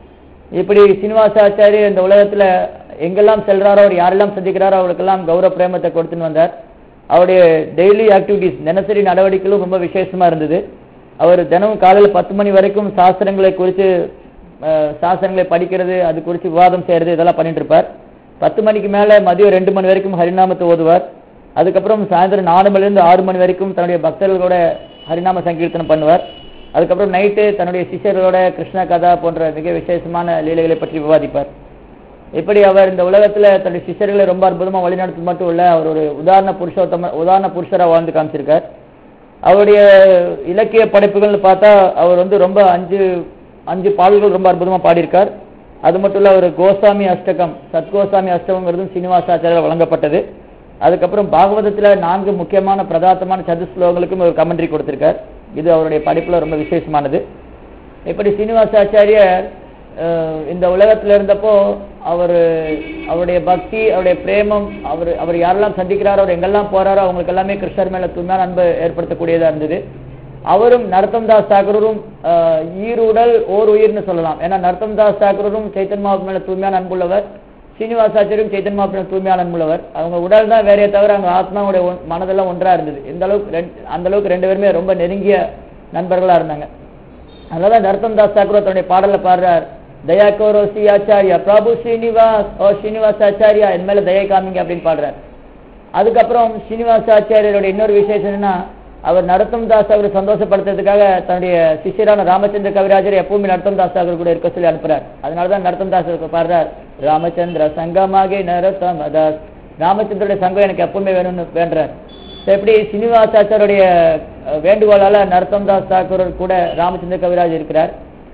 இப்படி சீனிவாசாச்சாரியர் இந்த உலகத்துல எங்கெல்லாம் செல்றாரோ அவர் யாரெல்லாம் சந்திக்கிறாரோ அவருக்கெல்லாம் கௌரவ பிரேமத்தை கொடுத்துன்னு வந்தார் அவருடைய டெய்லி ஆக்டிவிட்டிஸ் தினசரி நடவடிக்கைகளும் ரொம்ப விசேஷமா இருந்தது அவர் தினமும் காலையில பத்து மணி வரைக்கும் சாஸ்திரங்களை குறித்து அஹ், சாஸ்திரங்களை படிக்கிறது அது குறித்து விவாதம் செய்யறது இதெல்லாம் பண்ணிட்டு இருப்பார் பத்து மணிக்கு மேல மதியம் ரெண்டு மணி வரைக்கும் ஹரிநாமத்தை ஓதுவார் அதுக்கப்புறம் சாயந்தரம் நாலு மணிலிருந்து ஆறு மணி வரைக்கும் தன்னுடைய பக்தர்களோட ஹரிநாம சங்கீர்த்தனம் பண்ணுவார் அதுக்கப்புறம் நைட்டு தன்னுடைய சிஷ்யர்களோட கிருஷ்ண கதா போன்ற மிக விசேஷமான லீலைகளை பற்றி விவாதிப்பார் இப்படி அவர் இந்த உலகத்துல தன்னுடைய சிஷ்யர்களை ரொம்ப அற்புதமா வழிநடத்து மட்டும் இல்ல அவர் ஒரு உதாரண புருஷோத்தம உதாரண புருஷரா வாழ்ந்து காமிச்சிருக்கார் அவருடைய இலக்கிய படைப்புகள்னு பார்த்தா அவர் வந்து ரொம்ப அஞ்சு அஞ்சு பாடல்கள் ரொம்ப அற்புதமா பாடியிருக்கார் அது மட்டும் இல்ல அவர் கோசாமி அஷ்டகம் சத்கோசாமி அஷ்டகங்கிறதும் சீனிவாசாச்சாரியால் வழங்கப்பட்டது அதுக்கப்புறம் பாகவதத்துல நான்கு முக்கியமான பிரதாத்தமான சதுஸ்லோகங்களுக்கும் ஒரு கமெண்ட்ரி கொடுத்திருக்கார் இது அவருடைய படைப்புல ரொம்ப விசேஷமானது இப்படி சீனிவாசாச்சாரியர் அஹ், இந்த உலகத்துல இருந்தப்போ அவர் அவருடைய பக்தி அவருடைய பிரேமம் அவர் அவர் யாரெல்லாம் சந்திக்கிறாரோ அவர் எங்கெல்லாம் போறாரோ அவங்களுக்கு எல்லாமே கிருஷ்ணர் மேல தூய்மையான அன்பு ஏற்படுத்தக்கூடியதா இருந்தது அவரும் நரத்தம் தாஸ் தாக்கூரும் அஹ், ஈருடல் ஓர் உயிர்னு சொல்லலாம் ஏன்னா நரத்தம் தாஸ் தாக்கூரும் சைத்தன் மாவு மேல தூய்மையான அன்புள்ளவர் சீனிவாசாச்சாரியும் சைத்தன் மாவு மேல தூய்மையான அன்புள்ளவர் அவங்க உடல் தான் வேறையே தவிர அவங்க ஆத்மாவுடைய ஒன்- மனதெல்லாம் ஒன்றா இருந்தது இந்த அளவுக்கு ரெண்டு- அந்த அளவுக்கு ரெண்டு பேருமே ரொம்ப நெருங்கிய நண்பர்களா இருந்தாங்க அதனால நரத்தம் தாஸ் தாக்கூர் தன்னுடைய பாடல்ல பாடுறார் தயா கோரோ ஸ்ரீ ஆச்சாரியா பிரபு ஸ்ரீனிவாஸ் ஓ ஸ்ரீனிவாஸ் ஆச்சாரியா என் மேல தயை காமிங்க அப்படின்னு பாடுறார் அதுக்கப்புறம் ஸ்ரீனிவாச ஆச்சாரியருடைய இன்னொரு விசேஷம் என்னன்னா அவர் நரத்தம் தாஸ் அவரை சந்தோஷப்படுத்துறதுக்காக தன்னுடைய சிஷ்யரான ராமச்சந்திர கவிராஜர் எப்பவுமே நரத்தம் தாஸ் அவர் கூட இருக்க சொல்லி அனுப்புறார் அதனாலதான் நரத்தம் தாஸ் அவருக்கு பாடுறார் ராமச்சந்திர சங்கமாக நரத்தம் தாஸ் ராமச்சந்திரனுடைய சங்கம் எனக்கு எப்பவுமே வேணும்னு வேண்டுறார் So, எப்படி சீனிவாசாச்சாருடைய அஹ், வேண்டுகோளால நரத்தம் தாஸ் தாக்கூர் கூட ராமச்சந்திர கவிராஜ் இருக்கிறார்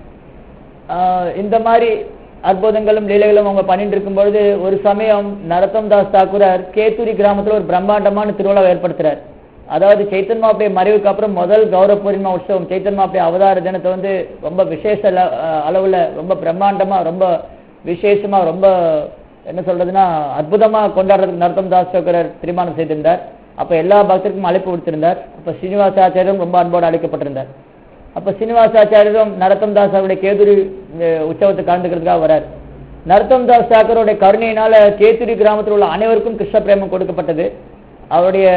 ஆஹ் இந்த மாதிரி அற்புதங்களும் லீலைகளும் அவங்க பண்ணிட்டு இருக்கும்பொழுது ஒரு சமயம் நரத்தம் தாஸ் தாக்கூரர் கேத்தூரி கிராமத்துல ஒரு பிரம்மாண்டமான திருவிழா ஏற்படுத்துறார் அதாவது சைத்தன் மாப்பிடைய மறைவுக்கு அப்புறம் முதல் கௌரவ பூர்ணிமா உற்சவம் சைத்தன் மாப்பிடைய அவதார தினத்தை வந்து ரொம்ப விசேஷ ல- அஹ் அளவுல ரொம்ப பிரம்மாண்டமா ரொம்ப விசேஷமா ரொம்ப என்ன சொல்றதுன்னா அற்புதமா கொண்டாடுறதுக்கு நரத்தம் தாஸ் தாக்கூரர் தீர்மானம் செய்திருந்தார் அப்ப எல்லா பக்தருக்கும் அழைப்பு விடுத்திருந்தார் அப்ப ஸ்ரீனிவாசாச்சாரியும் ரொம்ப அன்போடு அழைக்கப்பட்டிருந்தார் அப்ப சீனிவாசாச்சாரியரும் நரத்தம் தாஸ் அவருடைய கேதுரி அஹ், உற்சவத்துக்கு கலந்துக்கிறதுக்காக வரார் நரத்தம் தாஸ் தாக்கருடைய கருணையினால கேத்துரி கிராமத்தில் உள்ள அனைவருக்கும் கிருஷ்ண பிரேமம் கொடுக்கப்பட்டது அவருடைய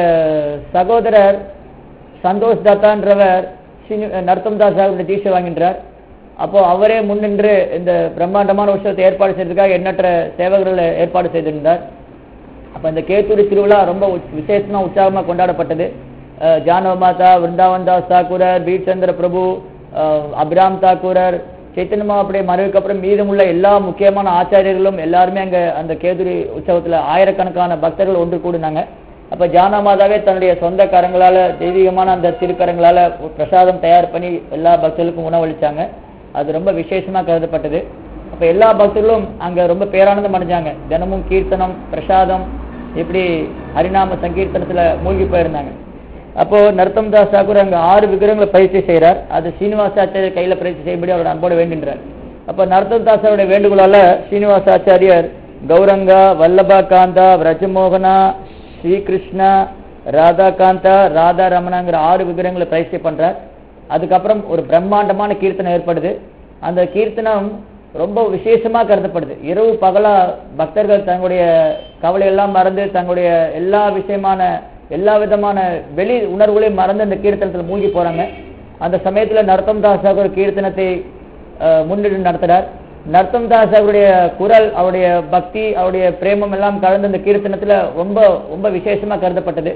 சகோதரர் சந்தோஷ் தத்தான்றவர் சீனி- நரத்தம் தாஸ் அவருடைய தீட்சை வாங்கின்றார் அப்போ அவரே முன்னின்று இந்த பிரம்மாண்டமான உற்சவத்தை ஏற்பாடு செய்யறதுக்காக எண்ணற்ற சேவகர்களை ஏற்பாடு செய்திருந்தார் அப்ப இந்த கேத்தூரி திருவிழா ரொம்ப உச்- விசேஷமா உற்சாகமா கொண்டாடப்பட்டது அஹ், ஜானவ மாதா விருந்தாவன் தாஸ் தாக்கூரர் பீட்சந்திர பிரபு அஹ், அபிராம் தாக்கூரர் சைத்தன்யமா அப்படியே மறைவுக்கு அப்புறம் மீதமுள்ள எல்லா முக்கியமான ஆச்சாரியர்களும் எல்லாருமே அங்க அந்த கேதுரி உற்சவத்துல ஆயிரக்கணக்கான பக்தர்கள் ஒன்று கூடினாங்க அப்ப ஜான மாதாவே தன்னுடைய சொந்த கரங்களால தெய்வீகமான அந்த திருக்கரங்களால ஒரு பிரசாதம் தயார் பண்ணி எல்லா பக்தர்களுக்கும் உணவளிச்சாங்க அது ரொம்ப விசேஷமா கருதப்பட்டது அப்ப எல்லா பக்தர்களும் அங்க ரொம்ப பேரானந்தம் அடைஞ்சாங்க தினமும் கீர்த்தனம் பிரசாதம் இப்படி ஹரிநாம சங்கீர்த்தனத்துல மூழ்கி போயிருந்தாங்க அப்போ நர்த்தம் தாஸ் தாக்கூர் அங்க ஆறு விக்கிரகங்களை பயிற்சி செய்றார் அது சீனிவாசாச்சாரியர் கையில பயிற்சி செய்யும்படி அவரோட அன்போடு வேண்டுகிறார் அப்ப நர்த்தம் தாஸ் அவருடைய வேண்டுகோளால சீனிவாசாச்சாரியர் கௌரங்கா வல்லபா காந்தா விரஜமோகனா ஸ்ரீகிருஷ்ணா ராதா காந்தா ராதா ரமணாங்கிற ஆறு விக்கிரகங்களை பயிற்சி பண்றார் அதுக்கப்புறம் ஒரு பிரம்மாண்டமான கீர்த்தனம் ஏற்படுது அந்த கீர்த்தனம் ரொம்ப விசேஷமா கருதப்படுது இரவு பகலா பக்தர்கள் தங்களுடைய கவலை எல்லாம் மறந்து தங்களுடைய எல்லா விஷயமான எல்லா விதமான வெளி உணர்வுகளையும் மறந்து அந்த கீர்த்தனத்துல மூழ்கி போறாங்க அந்த சமயத்துல நர்த்தம் தாஸ் ஒரு கீர்த்தனத்தை அஹ், முன்னிட்டு நடத்துறார் நர்த்தம் தாஸ் அவருடைய குரல் அவருடைய பக்தி அவருடைய பிரேமம் எல்லாம் கலந்து அந்த கீர்த்தனத்துல ரொம்ப ரொம்ப விசேஷமா கருதப்பட்டது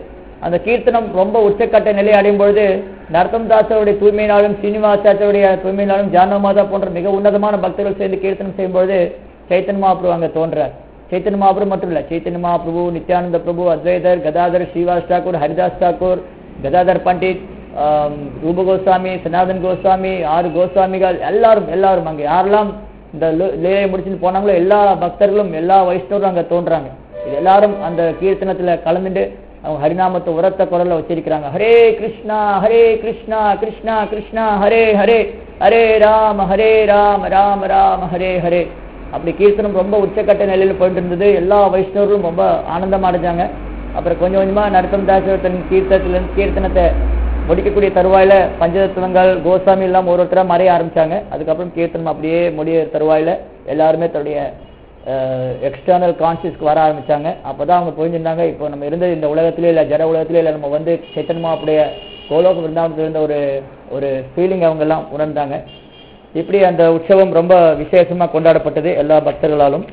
அந்த கீர்த்தனம் ரொம்ப உச்சக்கட்ட நிலை அடையும் பொழுது நர்த்தம் தாசருடைய தூய்மையினாலும் சீனிவாசாச்சருடைய தூய்மையினாலும் ஜானமாதா போன்ற மிக உன்னதமான பக்தர்கள் சேர்ந்து கீர்த்தனம் செய்யும் பொழுது சைத்தன்ய மகாபிரபு அங்க தோன்றார் சைத்தன்ய மகாபிரபு மட்டும் இல்ல சைத்தன்ய மகாபிரபு நித்யானந்த பிரபு அத்வைதர் கதாதர் ஸ்ரீவாஸ் தாக்கூர் ஹரிதாஸ் தாக்கூர் கதாதர் பண்டிட் ஆம், ரூப கோஸ்வாமி சனாதன் கோஸ்வாமி ஆறு கோஸ்வாமிகள் எல்லாரும் எல்லாரும் அங்க யாரெல்லாம் இந்த லு- லீலையை முடிச்சுட்டு போனாங்களோ எல்லா பக்தர்களும் எல்லா வைஷ்ணவரும் அங்க தோன்றாங்க இது எல்லாரும் அந்த கீர்த்தனத்துல கலந்துட்டு அவங்க ஹரிநாமத்தை உரத்த குரல்ல வச்சிருக்கிறாங்க ஹரே கிருஷ்ணா ஹரே கிருஷ்ணா கிருஷ்ணா கிருஷ்ணா ஹரே ஹரே ஹரே ராம ஹரே ராம ராம ராம ஹரே ஹரே அப்படி கீர்த்தனம் ரொம்ப உச்சக்கட்ட நிலையில போயிட்டு இருந்தது எல்லா வைஷ்ணவர்களும் ரொம்ப ஆனந்தமா அடைஞ்சாங்க அப்புறம் கொஞ்சம் கொஞ்சமா நரத்தம் தாசர் தன் கீர்த்தனத்துல கீர்த்தனத்தை முடிக்கக்கூடிய தருவாயில பஞ்சதத்துவங்கள் கோசாமி எல்லாம் ஒரு ஒருத்தரா மறைய ஆரம்பிச்சாங்க அதுக்கப்புறம் கீர்த்தனம் அப்படியே முடிய தருவாயில எல்லாருமே தன்னுடைய எக்ஸ்டர்னல் கான்சியஸ்க்கு வர ஆரம்பிச்சாங்க அப்பதான் அவங்க புரிஞ்சிருந்தாங்க இப்போ நம்ம இருந்த இந்த உலகத்திலே இல்ல ஜட உலகத்திலே இல்ல நம்ம வந்து சைத்தன்மா அப்படியே கோலோக விருந்தாவனத்தில் இருந்த ஒரு ஒரு ஃபீலிங் அவங்க எல்லாம் உணர்ந்தாங்க இப்படி அந்த உற்சவம் ரொம்ப விசேஷமா கொண்டாடப்பட்டது எல்லா பக்தர்களாலும்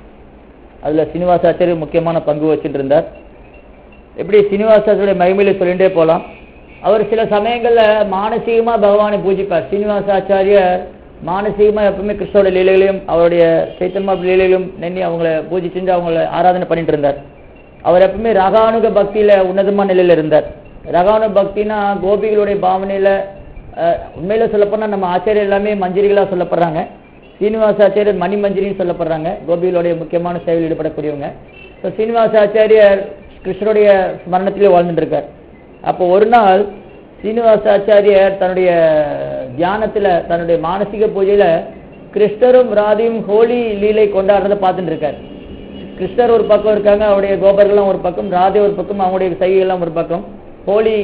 அதுல சீனிவாசாச்சாரியர் முக்கியமான பங்கு வச்சுட்டு இருந்தார் எப்படி சீனிவாசாச்சாரிய மகிமையில சொல்லிட்டே போலாம் அவர் சில சமயங்கள்ல மானசீகமா பகவானை பூஜிப்பார் சீனிவாசாச்சாரியர் மானசீகமா எப்பவுமே கிருஷ்ணோட லீலைகளையும் அவருடைய சைத்தன்மா லீலைகளையும் நின்று அவங்கள பூஜிச்சு அவங்கள ஆராதனை பண்ணிட்டு இருந்தார் அவர் எப்பவுமே ரகானுக பக்தியில உன்னதமான நிலையில இருந்தார் ரகானு பக்தினா கோபிகளுடைய பாவனையில அஹ், உண்மையில சொல்லப்போனா நம்ம ஆச்சாரியர் எல்லாமே மஞ்சரிகளா சொல்லப்படுறாங்க சீனிவாசாச்சாரியர் மணி மஞ்சரின்னு சொல்லப்படுறாங்க கோபிகளுடைய முக்கியமான சேவையில் ஈடுபடக்கூடியவங்க ஸோ சீனிவாசாச்சாரியர் கிருஷ்ணருடைய ஸ்மரணத்திலே வாழ்ந்துட்டு இருக்கார் அப்போ ஒரு நாள் சீனிவாசாச்சாரியர் தன்னுடைய தியானத்துல தன்னுடைய மானசீக பூஜையில கிருஷ்ணரும் ராதியும் ஹோலி லீலை கொண்டாடுறதை பார்த்துட்டு இருக்கார் கிருஷ்ணர் ஒரு பக்கம் இருக்காங்க அவருடைய கோபர்கள்லாம் ஒரு பக்கம் ராதே ஒரு பக்கம் அவங்களுடைய சைகைகள்லாம் ஒரு பக்கம் ஹோலி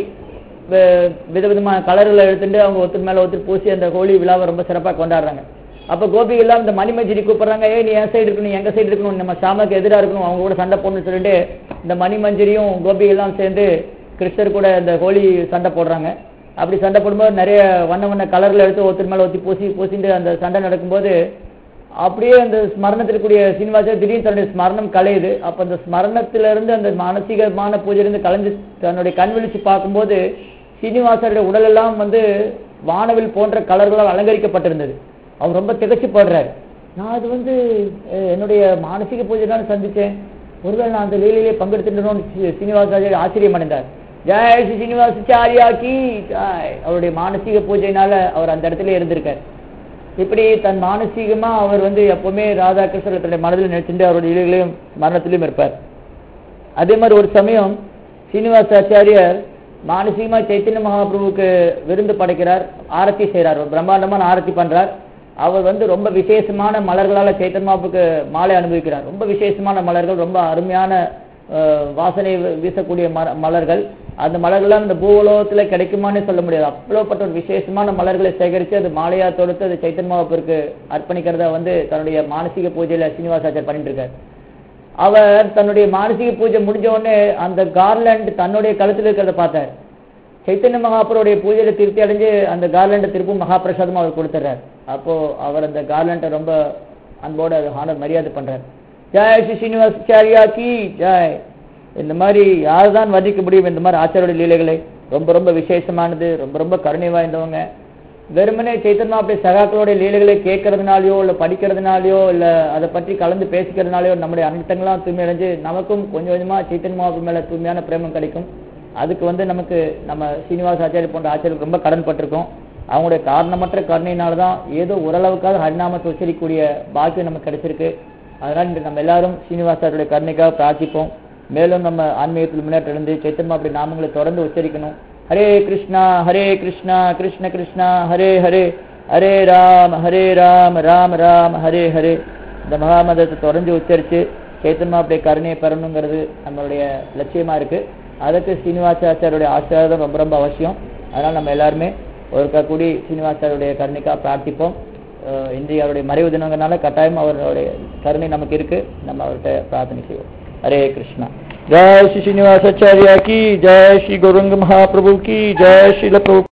வி- விதவிதமான கலர்களை எடுத்துட்டு அவங்க ஒருத்தர் மேல ஒருத்தர் பூசி அந்த ஹோலி விழாவை ரொம்ப சிறப்பா கொண்டாடுறாங்க அப்ப கோபிகள் எல்லாம் இந்த மணிமஞ்சிரி கூப்பிடுறாங்க ஏய் நீ என் சைடு இருக்கணும் எங்க சைடு இருக்கணும் நம்ம சாமக்கு எதிரா இருக்கணும் அவங்க கூட சண்டை போடணும்னு சொல்லிட்டு இந்த மணிமஞ்சரியும் கோபிகள் எல்லாம் சேர்ந்து கிருஷ்ணர் கூட இந்த ஹோலி சண்டை போடுறாங்க அப்படி சண்டை போடும்போது நிறைய வண்ண வண்ண கலர்ல எடுத்து ஒருத்தர் மேல ஒருத்தி பூசி பூசிட்டு அந்த சண்டை நடக்கும்போது அப்படியே அந்த ஸ்மரணத்தில் கூடிய சீனிவாசர் திடீர்னு தன்னுடைய ஸ்மரணம் கலையுது அப்ப அந்த ஸ்மரணத்திலிருந்து அந்த மானசீகமான பூஜையிலிருந்து கலைஞ்சு தன்னுடைய கண் விழிச்சு பார்க்கும்போது சீனிவாசருடைய உடல் எல்லாம் வந்து வானவில் போன்ற கலர்களால் அலங்கரிக்கப்பட்டிருந்தது அவர் ரொம்ப திகச்சு போடுறாரு நான் அது வந்து அஹ், என்னுடைய மானசீக பூஜை தான் சந்திச்சேன் ஒருவேளை நான் அந்த லீலையிலே பங்கெடுத்துட்டோம்னு சி- சீனிவாசாச்சாரியர் ஆச்சரியம் அடைந்தார் ஜெய் ஸ்ரீ சீனிவாசாச்சாரியா கி ஜெய் அவருடைய மானசீக பூஜையினால அவர் அந்த இடத்துல இருந்திருக்கார் இப்படி தன் மானசீகமா அவர் வந்து எப்பவுமே ராதாகிருஷ்ணர் தன்னுடைய மனதில் நினைச்சுட்டு அவருடைய இலைகளையும் மரணத்திலும் இருப்பார் அதே மாதிரி ஒரு சமயம் சீனிவாசாச்சாரியர் மானசீகமா சைத்தன்ய மகாபிரபுவுக்கு விருந்து படைக்கிறார் ஆரத்தி செய்றார் ஒரு பிரம்மாண்டமான ஆரத்தி பண்றார் அவர் வந்து ரொம்ப விசேஷமான மலர்களால சைத்தன்ய மகாபுக்கு மாலை அனுபவிக்கிறார் ரொம்ப விசேஷமான மலர்கள் ரொம்ப அருமையான அஹ், வாசனை வீ- வீசக்கூடிய மர- மலர்கள் அந்த மலர்கள்லாம் இந்த பூவுலோகத்துல கிடைக்குமான்னு சொல்ல முடியாது அவ்வளோப்பட்ட ஒரு விசேஷமான மலர்களை சேகரித்து அது மாலையா தொடுத்து அது சைத்தன்ய மகாபுருக்கு அர்ப்பணிக்கிறத வந்து தன்னுடைய மானசீக பூஜையில சீனிவாசாச்சார் பண்ணிட்டு இருக்கார் அவர் தன்னுடைய மானசீக பூஜை முடிஞ்ச உடனே அந்த கார்லண்ட் தன்னுடைய கழுத்தில் இருக்கிறத பார்த்தார் சைத்தன்ய மகாபுருடைய பூஜையில திருப்தி அடைஞ்சு அந்த கார்லண்டை திருப்பும் மகாபிரசாதமா அவர் கொடுத்துறார் அப்போ அவர் அந்த கார்லண்டை ரொம்ப அன்போட ஹானர் மரியாதை பண்றார் ஜெய் ஸ்ரீ சீனிவாசாரியா கி ஜெய் இந்த மாதிரி யார் தான் வர்ணிக்க முடியும் இந்த மாதிரி ஆச்சாரோட லீலைகளை ரொம்ப ரொம்ப விசேஷமானது ரொம்ப ரொம்ப கருணை வாய்ந்தவங்க வெறுமனே சைத்தன்யா அப்படி சகாக்களுடைய லீலைகளை கேட்கறதுனாலயோ இல்ல படிக்கிறதுனாலயோ இல்ல அதை பற்றி கலந்து பேசிக்கிறதுனாலயோ நம்முடைய அனைத்தங்களாம் தூய்மை அடைஞ்சு நமக்கும் கொஞ்சம் கொஞ்சமா சைத்தன்யா மேல தூய்மையான பிரேமம் கிடைக்கும் அதுக்கு வந்து நமக்கு நம்ம சீனிவாச ஆச்சாரியர் போன்ற ஆச்சாரியர் ரொம்ப கடன் பட்டிருக்கோம் அவங்களுடைய காரணமற்ற கருணையினால தான் ஏதோ ஓரளவுக்காக ஹரிநாமத்தை உச்சரிக்கக்கூடிய பாக்கியம் நமக்கு கிடைச்சிருக்கு அதனால இன்று நம்ம எல்லாரும் சீனிவாசாருடைய கருணைக்காக பிரார்த்திப்போம் மேலும் நம்ம ஆன்மீகத்தில் முன்னேற்றம் இருந்து சைத்தன்யா அப்படி நாமங்களை தொடர்ந்து உச்சரிக்கணும் ஹரே கிருஷ்ணா ஹரே கிருஷ்ணா கிருஷ்ண கிருஷ்ணா ஹரே ஹரே ஹரே ராம ஹரே ராம ராம ராம ஹரே ஹரே இந்த மகாமதத்தை தொடர்ந்து உச்சரித்து சைத்தன்யா அப்படி கருணையை பெறணுங்கிறது நம்மளுடைய லட்சியமா இருக்கு அதுக்கு சீனிவாசாச்சாரியுடைய ஆசீர்வாதம் ரொம்ப ரொம்ப அவசியம் அதனால நம்ம எல்லாருமே ஒருக்கா கூடி சீனிவாசாருடைய கருணைக்காக பிரார்த்திப்போம் அஹ் இன்றைய அவருடைய மறைவு தினங்கிறனால கட்டாயம் அவருடைய கருணை நமக்கு இருக்கு நம்ம அவர்கிட்ட பிரார்த்தனை செய்வோம் ஹரே கிருஷ்ணா ஜெய் ஸ்ரீ श्रीनिवासाचार्य की जय श्री गौरंग महाप्रभु की जय श्री प्रभु